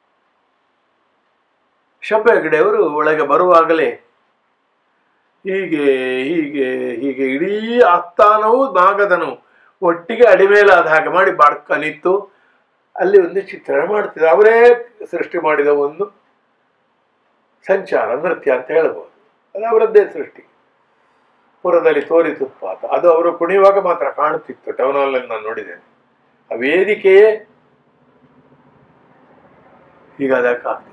ಶಬ್ಬ ಹೆಗಡೆಯವರು ಒಳಗೆ ಬರುವಾಗಲೇ ಹೀಗೆ ಹೀಗೆ ಹೀಗೆ ಇಡೀ ಆಸ್ಥಾನವು ನಾಗದನು ಒಟ್ಟಿಗೆ ಅಡಿಮೇಲಾದ ಹಾಗೆ ಮಾಡಿ ಬಾಡ್ಕ ನಿಂತು ಅಲ್ಲಿ ಒಂದು ಚಿತ್ರಣ ಮಾಡ್ತಿದ್ರು ಅವರೇ ಸೃಷ್ಟಿ ಮಾಡಿದ ಒಂದು ಸಂಚಾರ ನೃತ್ಯ ಅಂತ ಹೇಳ್ಬೋದು ಅದು ಅವರದ್ದೇ ಸೃಷ್ಟಿ ಪುರದಲ್ಲಿ ತೋರಿತುತ್ಪಾತ ಅದು ಅವರು ಕುಣಿಯುವಾಗ ಮಾತ್ರ ಕಾಣುತ್ತಿತ್ತು ಟೌನ್ ಹಾಲಲ್ಲಿ ನಾನು ನೋಡಿದ್ದೇನೆ ಆ ವೇದಿಕೆಯೇ ಈಗ ಅದಕ್ಕಾಗ್ತಿತ್ತು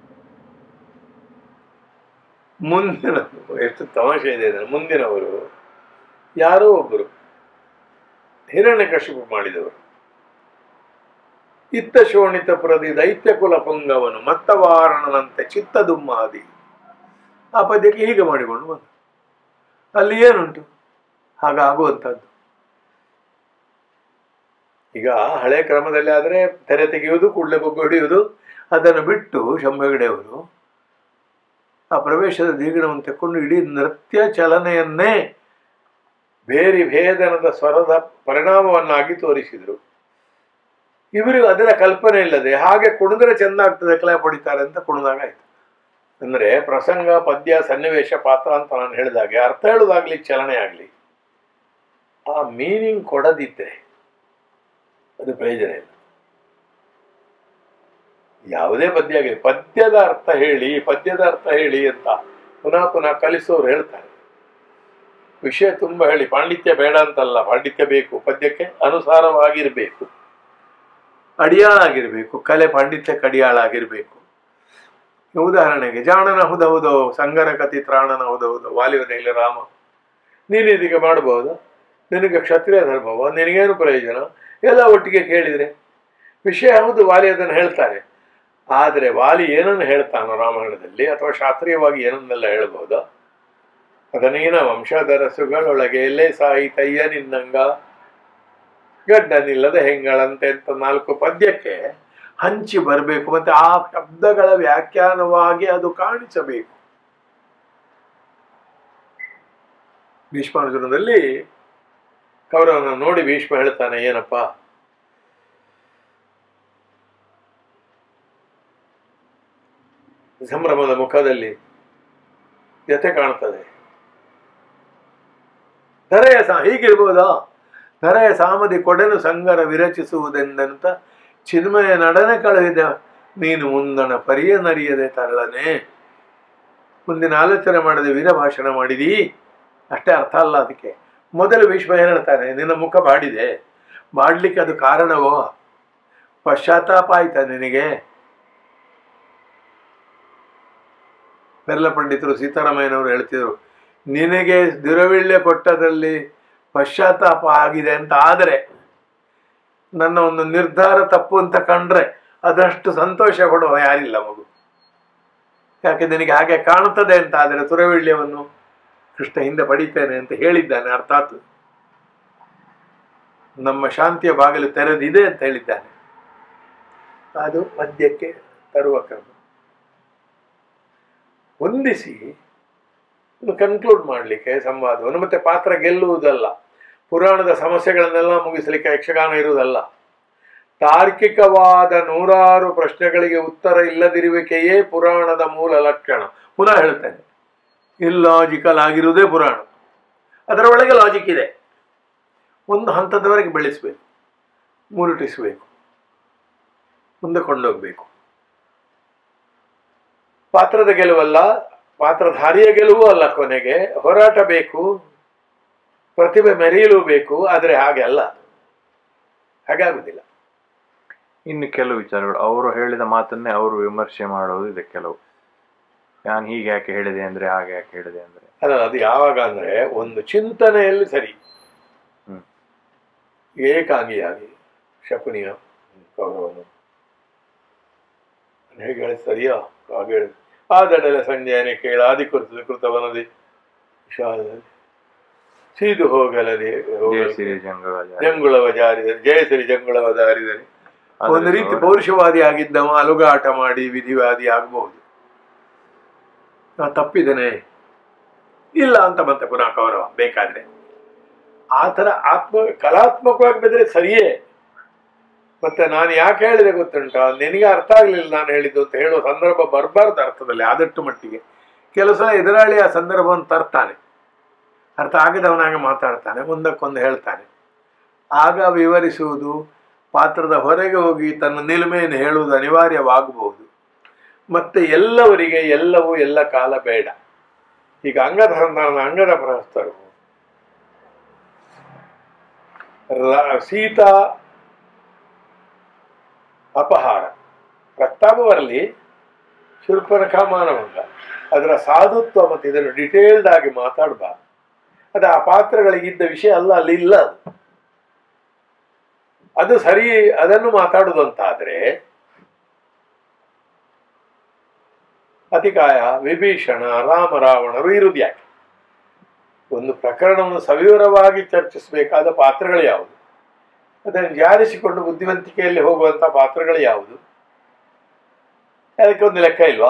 ಮುಂದಿನ ಎಷ್ಟು ತಮಾಷೆ ಇದೆ ಅಂದರೆ ಮುಂದಿನವರು ಯಾರೋ ಒಬ್ಬರು ಹಿರಣ್ಯಕಶಿಪು ಮಾಡಿದವರು ಇತ್ತ ಶೋಣಿತಪುರದಿ ದೈತ್ಯ ಕುಲ ಪುಂಗವನು ಮತ್ತವಾರಣನಂತೆ ಚಿತ್ತದುಮ್ಮಾದಿ ಆ ಪದ್ಯಕ್ಕೆ ಹೀಗೆ ಮಾಡಿಕೊಂಡು ಬಂದ ಅಲ್ಲಿ ಏನುಂಟು ಹಾಗಾಗುವಂಥದ್ದು ಈಗ ಹಳೆ ಕ್ರಮದಲ್ಲಿ ಆದರೆ ತೆರೆ ತೆಗೆಯುವುದು ಕೂಡಲೇ ಬೊಬ್ಬೆ ಹಿಡಿಯುವುದು ಅದನ್ನು ಬಿಟ್ಟು ಶಂಭೆಗಡೆಯವರು ಆ ಪ್ರವೇಶದ ದೀಗಣವನ್ನು ತೆಕ್ಕೊಂಡು ಇಡೀ ನೃತ್ಯ ಚಲನೆಯನ್ನೇ ಬೇರೆ ಭೇದನದ ಸ್ವರದ ಪರಿಣಾಮವನ್ನಾಗಿ ತೋರಿಸಿದರು ಇವರಿಗೂ ಅದರ ಕಲ್ಪನೆ ಇಲ್ಲದೆ ಹಾಗೆ ಕುಣಿದ್ರೆ ಚೆಂದ ಆಗ್ತದೆ ಕಲೆ ಪಡಿತಾರೆ ಅಂತ ಕುಣಿದಾಗ ಆಯ್ತು ಅಂದರೆ ಪ್ರಸಂಗ ಪದ್ಯ ಸನ್ನಿವೇಶ ಪಾತ್ರ ಅಂತ ನಾನು ಹೇಳಿದಾಗೆ ಅರ್ಥ ಹೇಳೋದಾಗ್ಲಿ ಚಲನೆ ಆಗಲಿ ಆ ಮೀನಿಂಗ್ ಕೊಡದಿದ್ದರೆ ಅದು ಪ್ರಯೋಜನ ಇಲ್ಲ ಯಾವುದೇ ಪದ್ಯ ಆಗಲಿ ಪದ್ಯದ ಅರ್ಥ ಹೇಳಿ ಪದ್ಯದ ಅರ್ಥ ಹೇಳಿ ಅಂತ ಪುನಃ ಪುನಃ ಕಲಿಸೋರು ಹೇಳ್ತಾರೆ ವಿಷಯ ತುಂಬ ಹೇಳಿ ಪಾಂಡಿತ್ಯ ಬೇಡ ಅಂತಲ್ಲ ಪಾಂಡಿತ್ಯ ಬೇಕು ಪದ್ಯಕ್ಕೆ ಅನುಸಾರವಾಗಿರಬೇಕು ಅಡಿಯಾಳಾಗಿರಬೇಕು ಕಲೆ ಪಾಂಡಿತ್ಯಕ್ಕೆ ಅಡಿಯಾಳಾಗಿರಬೇಕು ಉದಾಹರಣೆಗೆ ಜಾಣನ ಹುದಹುದೋ ಸಂಗರ ಕತಿ ತ್ರಾಣನ ಹುದಹುದೋ ವಾಲಿವನಲ್ಲಿ ರಾಮ ನೀನು ಇದಕ್ಕೆ ಮಾಡಬಹುದು ನಿನಗೆ ಕ್ಷತ್ರಿಯ ಧರ್ಮವ ನಿನಗೇನು ಪ್ರಯೋಜನ ಎಲ್ಲ ಒಟ್ಟಿಗೆ ಕೇಳಿದರೆ ವಿಷಯ ಹೌದು ವಾಲಿ ಅದನ್ನು ಹೇಳ್ತಾರೆ ಆದರೆ ವಾಲಿ ಏನನ್ನು ಹೇಳ್ತಾನೋ ರಾಮಾಯಣದಲ್ಲಿ ಅಥವಾ ಶಾಸ್ತ್ರೀಯವಾಗಿ ಏನನ್ನೆಲ್ಲ ಹೇಳ್ಬೋದೋ ಅದನೇನ ವಂಶಧರಸುಗಳೊಳಗೆ ಎಲ್ಲೇ ಸಾಯಿತಯ್ಯ ನಿನ್ನಂಗ ಗಡ್ಡನಿಲ್ಲದ ಹೆಂಗಳಂತೆ ಅಂತ ನಾಲ್ಕು ಪದ್ಯಕ್ಕೆ ಹಂಚಿ ಬರಬೇಕು ಮತ್ತೆ ಆ ಶಬ್ದಗಳ ವ್ಯಾಖ್ಯಾನವಾಗಿ ಅದು ಕಾಣಿಸಬೇಕು ಭೀಷ್ಮಾರ್ಜುನದಲ್ಲಿ ಕೌರವನ ನೋಡಿ ಭೀಷ್ಮ ಹೇಳ್ತಾನೆ ಏನಪ್ಪ ಸಂಭ್ರಮದ ಮುಖದಲ್ಲಿ ಜತೆ ಕಾಣ್ತದೆ ಧರೆಯ ಸಾ ಹೀಗಿರ್ಬೋದಾ ಧರೆಯ ಸಾಮದಿ ಕೊಡೆನು ಸಂಗರ ವಿರಚಿಸುವುದೆಂದಂತ ಚಿನ್ಮಯ ನಡನೆ ಕಳುಹಿದ ನೀನು ಮುಂದಣ ಪರಿಯ ನರಿಯದೆ ತರಳನೆ ಮುಂದಿನ ಆಲೋಚನೆ ಮಾಡದೆ ವೀರ ಭಾಷಣ ಮಾಡಿದೀ ಅಷ್ಟೇ ಅರ್ಥ ಅಲ್ಲ ಅದಕ್ಕೆ ಮೊದಲು ಭೀಷ್ಮ ಏನು ಹೇಳ್ತಾನೆ ನಿನ್ನ ಮುಖ ಬಾಡಿದೆ ಮಾಡಲಿಕ್ಕೆ ಅದು ಕಾರಣವೋ ಪಶ್ಚಾತ್ತಾಪ ಆಯ್ತಾ ನಿನಗೆ ಪೆರ್ಲ ಪಂಡಿತರು ಸೀತಾರಾಮಯ್ಯನವರು ಹೇಳ್ತಿದ್ರು ನಿನಗೆ ದಿರವಿಳ್ಳೆ ಕೊಟ್ಟದಲ್ಲಿ ಪಶ್ಚಾತ್ತಾಪ ಆಗಿದೆ ಅಂತ ಆದರೆ ನನ್ನ ಒಂದು ನಿರ್ಧಾರ ತಪ್ಪು ಅಂತ ಕಂಡ್ರೆ ಅದಷ್ಟು ಸಂತೋಷ ಕೊಡುವ ಯಾರಿಲ್ಲ ಮಗು ಯಾಕೆ ನಿನಗೆ ಹಾಗೆ ಕಾಣುತ್ತದೆ ಅಂತ ಆದರೆ ತುರವಿಳ್ಯವನ್ನು ಕೃಷ್ಣ ಹಿಂದೆ ಪಡಿತೇನೆ ಅಂತ ಹೇಳಿದ್ದಾನೆ ಅರ್ಥಾತ್ ನಮ್ಮ ಶಾಂತಿಯ ಬಾಗಿಲು ತೆರೆದಿದೆ ಅಂತ ಹೇಳಿದ್ದಾನೆ ಅದು ಮದ್ಯಕ್ಕೆ ತರುವ ಕ್ರಮ ಹೊಂದಿಸಿ ಕನ್ಕ್ಲೂಡ್ ಮಾಡಲಿಕ್ಕೆ ಸಂವಾದವನ್ನು ಮತ್ತೆ ಪಾತ್ರ ಗೆಲ್ಲುವುದಲ್ಲ ಪುರಾಣದ ಸಮಸ್ಯೆಗಳನ್ನೆಲ್ಲ ಮುಗಿಸಲಿಕ್ಕೆ ಯಕ್ಷಗಾನ ಇರುವುದಲ್ಲ ತಾರ್ಕಿಕವಾದ ನೂರಾರು ಪ್ರಶ್ನೆಗಳಿಗೆ ಉತ್ತರ ಇಲ್ಲದಿರುವಿಕೆಯೇ ಪುರಾಣದ ಮೂಲ ಲಕ್ಷಣ ಪುನಃ ಹೇಳ್ತೇನೆ ಇಲ್ಲಾಜಿಕಲ್ ಆಗಿರುವುದೇ ಪುರಾಣ ಅದರ ಒಳಗೆ ಲಾಜಿಕ್ ಇದೆ ಒಂದು ಹಂತದವರೆಗೆ ಬೆಳೆಸಬೇಕು ಮುರುಟಿಸಬೇಕು ಮುಂದೆ ಕೊಂಡೋಗ್ಬೇಕು ಪಾತ್ರದ ಗೆಲುವಲ್ಲ ಪಾತ್ರಧಾರಿಯ ಗೆಲುವು ಅಲ್ಲ ಕೊನೆಗೆ ಹೋರಾಟ ಬೇಕು ಪ್ರತಿಭೆ ಮೆರೆಯಲು ಬೇಕು ಆದರೆ ಹಾಗೆ ಅಲ್ಲ ಹಾಗಾಗುದಿಲ್ಲ ಇನ್ನು ಕೆಲವು ವಿಚಾರಗಳು ಅವರು ಹೇಳಿದ ಮಾತನ್ನೇ ಅವರು ವಿಮರ್ಶೆ ಮಾಡೋದು ಇದೆ ಕೆಲವು ನಾನು ಹೀಗೆ ಯಾಕೆ ಹೇಳಿದೆ ಅಂದ್ರೆ ಹಾಗೆ ಯಾಕೆ ಹೇಳಿದೆ ಅಂದ್ರೆ ಅಲ್ಲ ಅದು ಯಾವಾಗ ಅಂದ್ರೆ ಒಂದು ಚಿಂತನೆಯಲ್ಲಿ ಸರಿ ಹ್ಮ್. ಏಕಾಂಗಿಯಾಗಿ ಶಕುನಿಯ ಕೌರವನು ಹೇಗೆ ಹೇಳಿ ಸರಿಯಾ ಹಾಗೆ ಹೇಳಿ ಆದಡಲ ಸಂಜಯನೆ ಕೇಳ ಆದಿಕೃತ ಕೃತವನದಿ ವಿಷಾದದಲ್ಲಿ ಸೀದು ಹೋಗಲದೆ ಜಯಸಿರಿ ಜಂಗರಾಜ ಜಂಗುಳವ ಜಾರಿದರೆ ಜಯಸಿರಿ ಜಂಗುಳವ ಜಾರಿದರೆ ಒಂದು ರೀತಿ ಪೌರುಷವಾದಿ ಆಗಿದ್ದವ ಅಲುಗಾಟ ಮಾಡಿ ವಿಧಿವಾದಿ ಆಗಬಹುದು ನಾ ತಪ್ಪಿದ್ದೇನೆ ಇಲ್ಲ ಅಂತ ಮತ್ತೆ ಪುನಃ ಕೌರವ ಬೇಕಾದ್ರೆ ಆ ಥರ ಆತ್ಮ ಕಲಾತ್ಮಕವಾಗಿ ಬೆದ್ರೆ ಸರಿಯೇ ಮತ್ತೆ ನಾನು ಯಾಕೆ ಹೇಳಿದೆ ಗೊತ್ತುಂಟ ನಿನಗೆ ಅರ್ಥ ಆಗಲಿಲ್ಲ ನಾನು ಹೇಳಿದ್ದು ಅಂತ ಹೇಳುವ ಸಂದರ್ಭ ಬರಬಾರ್ದು ಅರ್ಥದಲ್ಲಿ ಆದಷ್ಟು ಮಟ್ಟಿಗೆ ಕೆಲವು ಸಲ ಎದುರಾಳಿ ಆ ಸಂದರ್ಭವನ್ನು ತರ್ತಾನೆ ಅರ್ಥ ಆಗದವನಾಗ ಮಾತಾಡ್ತಾನೆ ಒಂದಕ್ಕೊಂದು ಹೇಳ್ತಾನೆ ಆಗ ವಿವರಿಸುವುದು ಪಾತ್ರದ ಹೊರಗೆ ಹೋಗಿ ತನ್ನ ನಿಲುಮೆಯನ್ನು ಹೇಳುವುದು ಅನಿವಾರ್ಯವಾಗಬಹುದು ಮತ್ತೆ ಎಲ್ಲವರಿಗೆ ಎಲ್ಲವೂ ಎಲ್ಲ ಕಾಲ ಬೇಡ ಈಗ ಅಂಗದ ಸಂಧಾನ ಅಂಗದ ಪ್ರಹಸ್ತರು ರ- ಸೀತಾ ಅಪಹಾರ ಪ್ರಸ್ತಾಪ ಬರಲಿ ಶೂರ್ಪನಖ ಮಾನವಂಗ ಅದರ ಸಾಧುತ್ವ ಮತ್ತು ಇದನ್ನು ಡಿಟೇಲ್ಡ್ ಆಗಿ ಮಾತಾಡಬಾರ್ದು ಅದು ಆ ಪಾತ್ರಗಳಿಗಿದ್ದ ವಿಷಯ ಅಲ್ಲ ಅಲ್ಲಿ ಇಲ್ಲ ಅದು ಅದು ಸರಿ ಅದನ್ನು ಮಾತಾಡುವುದು ಅಂತಾದ್ರೆ ಅತಿಕಾಯ ವಿಭೀಷಣ ರಾಮ ರಾವಣರು ಇರುವುದು ಯಾಕೆ ಒಂದು ಪ್ರಕರಣವನ್ನು ಸವಿವರವಾಗಿ ಚರ್ಚಿಸಬೇಕಾದ ಪಾತ್ರಗಳು ಯಾವುದು ಅದನ್ನು ಜಾರಿಸಿಕೊಂಡು ಬುದ್ಧಿವಂತಿಕೆಯಲ್ಲಿ ಹೋಗುವಂತ ಪಾತ್ರಗಳು ಯಾವುದು ಅದಕ್ಕೆ ಒಂದು ಲೆಕ್ಕ ಇಲ್ವಾ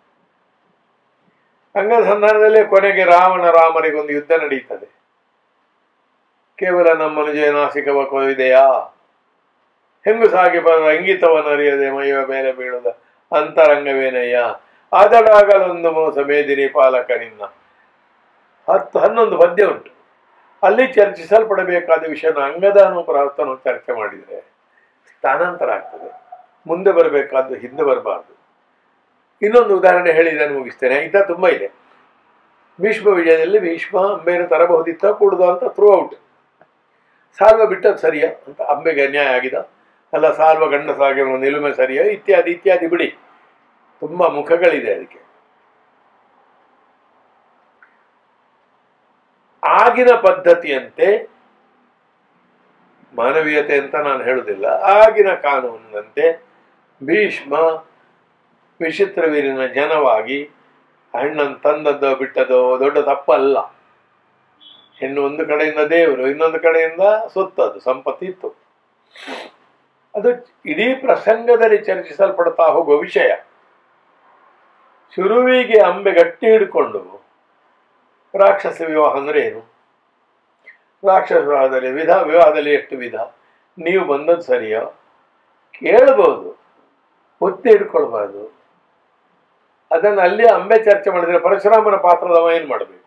ಅಂಗದ ಸಂಧಾನದಲ್ಲೇ ಕೊನೆಗೆ ರಾವಣ ರಾಮನಿಗೊಂದು ಯುದ್ಧ ನಡೀತದೆ ಕೇವಲ ನಮ್ಮನ್ನು ಜಯನಾಸಿಕವ ಕೊಯ್ದೆಯಾ ಹೆಂಗು ಸಾಗಿ ಬರ ಇಂಗಿತವನ್ನರಿಯದೆ ಮೈಯ ಮೇಲೆ ಬೀಳುದ ಅಂತರಂಗವೇನಯ್ಯ ಆದಡಾಗಲೊಂದು ಮೋಸ ಮೇದಿನಿ ಪಾಲಕನಿನ್ನ ಹತ್ತು ಹನ್ನೊಂದು ಪದ್ಯ ಉಂಟು ಅಲ್ಲಿ ಚರ್ಚಿಸಲ್ಪಡಬೇಕಾದ ವಿಷಯನ ಅಂಗದಾನುಪ್ರಾಪ್ತನು ಚರ್ಚೆ ಮಾಡಿದರೆ ಸ್ಥಾನಾಂತರ ಆಗ್ತದೆ ಮುಂದೆ ಬರಬೇಕಾದ್ದು ಹಿಂದೆ ಬರಬಾರ್ದು ಇನ್ನೊಂದು ಉದಾಹರಣೆ ಹೇಳಿ ಇದನ್ನು ಮುಗಿಸ್ತೇನೆ ಇಂಥ ತುಂಬ ಇದೆ ಭೀಷ್ಮ ವಿಜಯದಲ್ಲಿ ಭೀಷ್ಮ ಅಂಬೆಯನ್ನು ತರಬಹುದಿತ್ತ ಕೂಡುದು ಅಂತ ಥ್ರೂ ಔಟ್ ಸಾಲ್ವ ಬಿಟ್ಟದ್ದು ಸರಿಯಾ ಅಂತ ಅಂಬೆಗೆ ಅನ್ಯಾಯ ಆಗಿದೆ ಅಲ್ಲ ಸಾಲ್ವ ಗಂಡಸಾಗಿ ನಿಲುಮೆ ಸರಿಯಾ ಇತ್ಯಾದಿ ಇತ್ಯಾದಿ ಬಿಡಿ ತುಂಬ ಮುಖಗಳಿದೆ ಅದಕ್ಕೆ ಆಗಿನ ಪದ್ಧತಿಯಂತೆ ಮಾನವೀಯತೆ ಅಂತ ನಾನು ಹೇಳುವುದಿಲ್ಲ ಆಗಿನ ಕಾನೂನಿನಂತೆ ಭೀಷ್ಮ ವಿಚಿತ್ರವೀರಿನ ಜನವಾಗಿ ಹಣ್ಣನ್ನು ತಂದದ್ದೋ ಬಿಟ್ಟದೋ ದೊಡ್ಡ ತಪ್ಪಲ್ಲ ಹೆಣ್ಣು ಒಂದು ಕಡೆಯಿಂದ ದೇವರು ಇನ್ನೊಂದು ಕಡೆಯಿಂದ ಸೊತ್ತದು ಸಂಪತ್ತಿ ಇತ್ತು ಅದು ಇಡೀ ಪ್ರಸಂಗದಲ್ಲಿ ಚರ್ಚಿಸಲ್ಪಡ್ತಾ ಹೋಗುವ ವಿಷಯ ಶುರುವಿಗೆ ಅಂಬೆ ಗಟ್ಟಿ ಹಿಡ್ಕೊಂಡು ರಾಕ್ಷಸ ವಿವಾಹ ಅಂದ್ರೆ ಏನು ರಾಕ್ಷಸ ವಿವಾಹದಲ್ಲಿ ವಿಧ ವಿವಾಹದಲ್ಲಿ ಎಷ್ಟು ವಿಧ ನೀವು ಬಂದದ್ದು ಸರಿಯೋ ಕೇಳಬಹುದು ಒತ್ತಿ ಹಿಡ್ಕೊಳ್ಬಾರ್ದು ಅದನ್ನು ಅಲ್ಲಿ ಅಂಬೆ ಚರ್ಚೆ ಮಾಡಿದ್ರೆ ಪರಶುರಾಮನ ಪಾತ್ರದವ ಏನು ಮಾಡಬೇಕು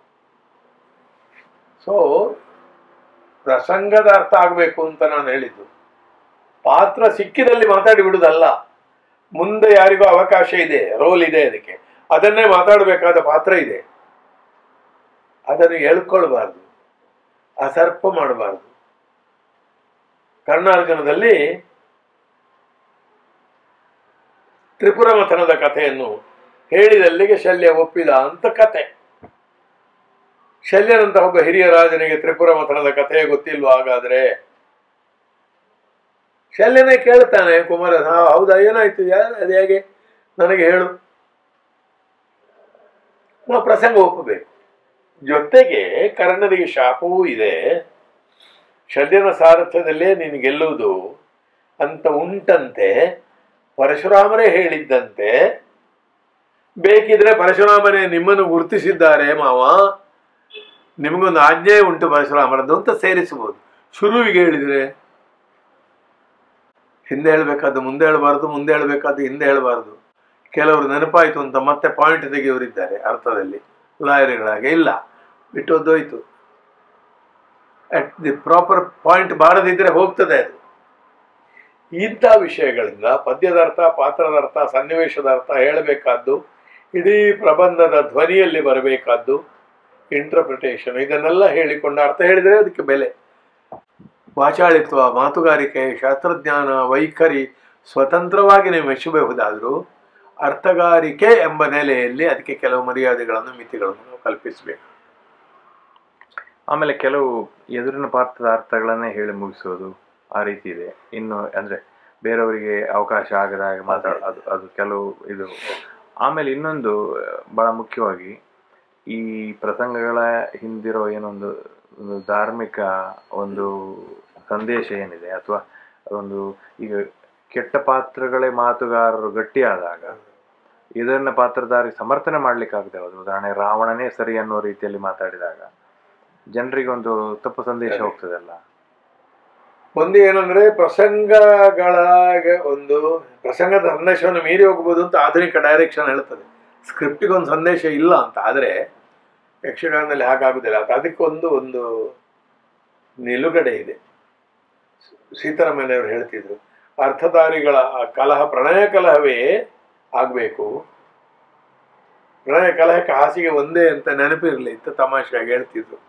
ಸೊ ಪ್ರಸಂಗದ ಅರ್ಥ ಆಗಬೇಕು ಅಂತ ನಾನು ಹೇಳಿದ್ದು ಪಾತ್ರ ಸಿಕ್ಕಿದಲ್ಲಿ ಮಾತಾಡಿ ಬಿಡುವುದಲ್ಲ ಮುಂದೆ ಯಾರಿಗೂ ಅವಕಾಶ ಇದೆ ರೋಲ್ ಇದೆ ಅದಕ್ಕೆ ಅದನ್ನೇ ಮಾತಾಡಬೇಕಾದ ಪಾತ್ರ ಇದೆ ಅದನ್ನು ಎಳ್ಕೊಳ್ಬಾರ್ದು ಅಸರ್ಪ ಮಾಡಬಾರ್ದು ಕರ್ಣಾರ್ಜುನದಲ್ಲಿ ತ್ರಿಪುರ ಮಥನದ ಕಥೆಯನ್ನು ಹೇಳಿದಲ್ಲಿಗೆ ಶಲ್ಯ ಒಪ್ಪಿದ ಅಂತ ಕತೆ ಶಲ್ಯನಂತ ಒಬ್ಬ ಹಿರಿಯ ರಾಜನಿಗೆ ತ್ರಿಪುರ ಮಥನದ ಕಥೆ ಗೊತ್ತಿಲ್ವಾ ಹಾಗಾದ್ರೆ ಶಲ್ಯನೇ ಕೇಳ್ತಾನೆ ಕುಮಾರ "ಹಾ, ಹೌದಾ ಏನಾಯ್ತು ಯಾರು ಅದು ಹೇಗೆ ನನಗೆ ಹೇಳು ನಾವು ಪ್ರಸಂಗ ಒಪ್ಪಬೇಕು ಜೊತೆಗೆ ಕರ್ಣನಿಗೆ ಶಾಪವೂ ಇದೆ ಶಲ್ಯನ ಸಾರಥ್ಯದಲ್ಲೇ ನೀನು ಗೆಲ್ಲುವುದು ಅಂತ ಉಂಟಂತೆ ಪರಶುರಾಮರೇ ಹೇಳಿದ್ದಂತೆ ಬೇಕಿದ್ರೆ ಪರಶುರಾಮರೇ ನಿಮ್ಮನ್ನು ಗುರುತಿಸಿದ್ದಾರೆ ಮಾವ ನಿಮಗೊಂದು ಆಜ್ಞೆ ಉಂಟು ಪರಶುರಾಮರದ್ದು ಅಂತ ಸೇರಿಸಬಹುದು ಶುರುವಿಗೆ ಹೇಳಿದ್ರೆ ಹಿಂದೆ ಹೇಳಬೇಕಾದ್ದು ಮುಂದೆ ಹೇಳಬಾರ್ದು ಮುಂದೆ ಹೇಳಬೇಕಾದ್ದು ಹಿಂದೆ ಹೇಳಬಾರ್ದು ಕೆಲವರು ನೆನಪಾಯಿತು ಅಂತ ಮತ್ತೆ ಪಾಯಿಂಟ್ ತೆಗೆಯೋರಿದ್ದಾರೆ ಅರ್ಥದಲ್ಲಿ ಲಾಯರ್ಗಳಾಗೆ ಇಲ್ಲ ಬಿಟ್ಟೋದೋಯ್ತು ಅಟ್ ದಿ ಪ್ರಾಪರ್ ಪಾಯಿಂಟ್ ಬಾರದಿದ್ರೆ ಹೋಗ್ತದೆ ಅದು ಇಂಥ ವಿಷಯಗಳಿಂದ ಪದ್ಯದ ಅರ್ಥ ಪಾತ್ರದ ಅರ್ಥ ಸನ್ನಿವೇಶದ ಅರ್ಥ ಹೇಳಬೇಕಾದ್ದು ಇಡೀ ಪ್ರಬಂಧದ ಧ್ವನಿಯಲ್ಲಿ ಬರಬೇಕಾದ್ದು ಇಂಟರ್ಪ್ರಿಟೇಷನ್ ಇದನ್ನೆಲ್ಲ ಹೇಳಿಕೊಂಡು ಅರ್ಥ ಹೇಳಿದರೆ ಅದಕ್ಕೆ ಬೆಲೆ ವಾಚಾಳಿತ್ವ ಮಾತುಗಾರಿಕೆ ಶಾಸ್ತ್ರಜ್ಞಾನ ವೈಖರಿ ಸ್ವತಂತ್ರವಾಗಿ ನೀವು ಮೆಚ್ಚಬಹುದಾದರೂ ಅರ್ಥಗಾರಿಕೆ ಎಂಬ ನೆಲೆಯಲ್ಲಿ ಅದಕ್ಕೆ ಕೆಲವು ಮರ್ಯಾದೆಗಳನ್ನು ಮಿತಿಗಳನ್ನು ನಾವು ಕಲ್ಪಿಸಬೇಕು ಆಮೇಲೆ ಕೆಲವು ಎದುರಿನ ಪಾತ್ರದ ಅರ್ಥಗಳನ್ನೇ ಹೇಳಿ ಮುಗಿಸೋದು ಆ ರೀತಿ ಇದೆ ಇನ್ನು ಅಂದ್ರೆ ಬೇರೆಯವರಿಗೆ ಅವಕಾಶ ಆಗದಾಗ ಮಾತಾಡ ಅದು ಅದು ಕೆಲವು ಇದು ಆಮೇಲೆ ಇನ್ನೊಂದು ಆ, ಬಹಳ ಮುಖ್ಯವಾಗಿ ಈ ಪ್ರಸಂಗಗಳ ಹಿಂದಿರೋ ಏನೊಂದು ಒಂದು ಧಾರ್ಮಿಕ ಒಂದು ಸಂದೇಶ ಏನಿದೆ ಅಥವಾ ಒಂದು ಈಗ ಕೆಟ್ಟ ಪಾತ್ರಗಳೇ ಮಾತುಗಾರರು ಗಟ್ಟಿಯಾದಾಗ ಇದನ್ನ ಪಾತ್ರಧಾರಿ ಸಮರ್ಥನೆ ಮಾಡ್ಲಿಕ್ಕಾಗದೆ ಹೋದ್ರು ಉದಾಹರಣೆ ರಾವಣನೇ ಸರಿ ಅನ್ನೋ ರೀತಿಯಲ್ಲಿ ಮಾತಾಡಿದಾಗ ಜನರಿಗೆ ಒಂದು ತಪ್ಪು ಸಂದೇಶ ಹೋಗ್ತದಲ್ಲ ಒಂದು ಏನಂದ್ರೆ ಪ್ರಸಂಗಗಳ ಒಂದು ಪ್ರಸಂಗದ ಸಂದೇಶವನ್ನು ಮೀರಿ ಹೋಗ್ಬೋದು ಅಂತ ಆಧುನಿಕ ಡೈರೆಕ್ಷನ್ ಹೇಳ್ತದೆ ಸ್ಕ್ರಿಪ್ಟಿಗೆ ಒಂದು ಸಂದೇಶ ಇಲ್ಲ ಅಂತ ಆದರೆ ಯಕ್ಷಗಾನದಲ್ಲಿ ಹಾಗಾಗುದಿಲ್ಲ ಅದು ಅದಕ್ಕೊಂದು ಒಂದು ನಿಲುಗಡೆ ಇದೆ ಸೀತಾರಾಮಯ್ಯನವರು ಹೇಳ್ತಿದ್ರು ಅರ್ಥಧಾರಿಗಳ ಆ ಕಲಹ ಪ್ರಣಯ ಕಲಹವೇ ಆಗಬೇಕು ಪ್ರಣಯ ಕಲಹಕ್ಕೆ ಹಾಸಿಗೆ ಒಂದೇ ಅಂತ ನೆನಪಿರಲಿ ಅಂತ ತಮಾಷೆಯಾಗಿ ಹೇಳ್ತಿದ್ರು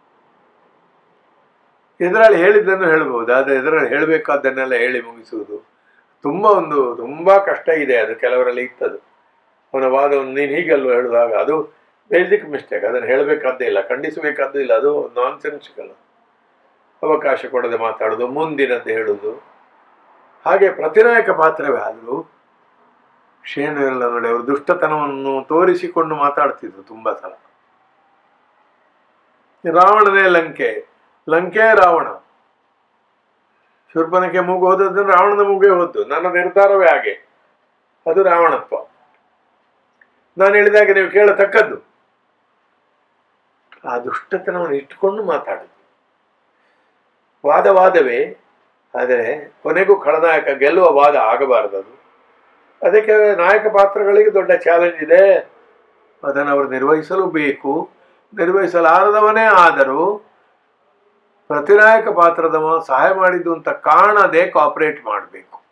ಎದುರಾಳಿ ಹೇಳಿದ್ದನ್ನು ಹೇಳ್ಬೋದು ಆದರೆ ಎದುರಾಳಿ ಹೇಳಬೇಕಾದ್ದನ್ನೆಲ್ಲ ಹೇಳಿ ಮುಗಿಸುವುದು ತುಂಬ ಒಂದು ತುಂಬ ಕಷ್ಟ ಇದೆ ಅದು ಕೆಲವರಲ್ಲಿ ಇತ್ತದು ಅವನ ವಾದವನ್ನು ನೀನು ಹೀಗಲ್ವ ಹೇಳುವಾಗ ಅದು ಬೇಸಿಕ್ ಮಿಸ್ಟೇಕ್ ಅದನ್ನು ಹೇಳಬೇಕಾದ್ದೇ ಇಲ್ಲ ಖಂಡಿಸಬೇಕಾದ್ದು ಇಲ್ಲ ಅದು ನಾನ್ ಸೆನ್ಸಿಕಲ್ ಅವಕಾಶ ಕೊಡದೆ ಮಾತಾಡೋದು ಮುಂದಿನದ್ದು ಹೇಳುವುದು ಹಾಗೆ ಪ್ರತಿನಾಯಕ ಪಾತ್ರವೇ ಆದರೂ ಶೇಣವೆಲ್ಲ ನೋಡಿ ಅವರು ದುಷ್ಟತನವನ್ನು ತೋರಿಸಿಕೊಂಡು ಮಾತಾಡ್ತಿದ್ರು ತುಂಬ ಸಲ ರಾವಣನೇ ಲಂಕೆ ಲಂಕೆ ರಾವಣ ಶೂರ್ಪನಕ್ಕೆ ಮೂಗು ಹೋದದ್ದು ರಾವಣನ ಮೂಗೇ ಹೋದ್ದು ನನ್ನ ನಿರ್ಧಾರವೇ ಹಾಗೆ ಅದು ರಾವಣತ್ವ ನಾನು ಹೇಳಿದಾಗ ನೀವು ಕೇಳತಕ್ಕದ್ದು ಆ ದುಷ್ಟತನವನ್ನು ಇಟ್ಟುಕೊಂಡು ಮಾತಾಡುದು ವಾದ ವಾದವೇ ಆದರೆ ಕೊನೆಗೂ ಖಳನಾಯಕ ಗೆಲ್ಲುವ ವಾದ ಆಗಬಾರದು ಅದು ಅದಕ್ಕೆ ನಾಯಕ ಪಾತ್ರಗಳಿಗೆ ದೊಡ್ಡ ಚಾಲೆಂಜ್ ಇದೆ ಅದನ್ನು ಅವರು ನಿರ್ವಹಿಸಲು ಬೇಕು ನಿರ್ವಹಿಸಲಾರದವನೇ ಆದರೂ ಪ್ರತಿನಾಯಕ ಪಾತ್ರದವ ಸಹಾಯ ಮಾಡಿದ್ದು ಅಂತ ಕಾಣದೆ ಕಾಪರೇಟ್ ಮಾಡಬೇಕು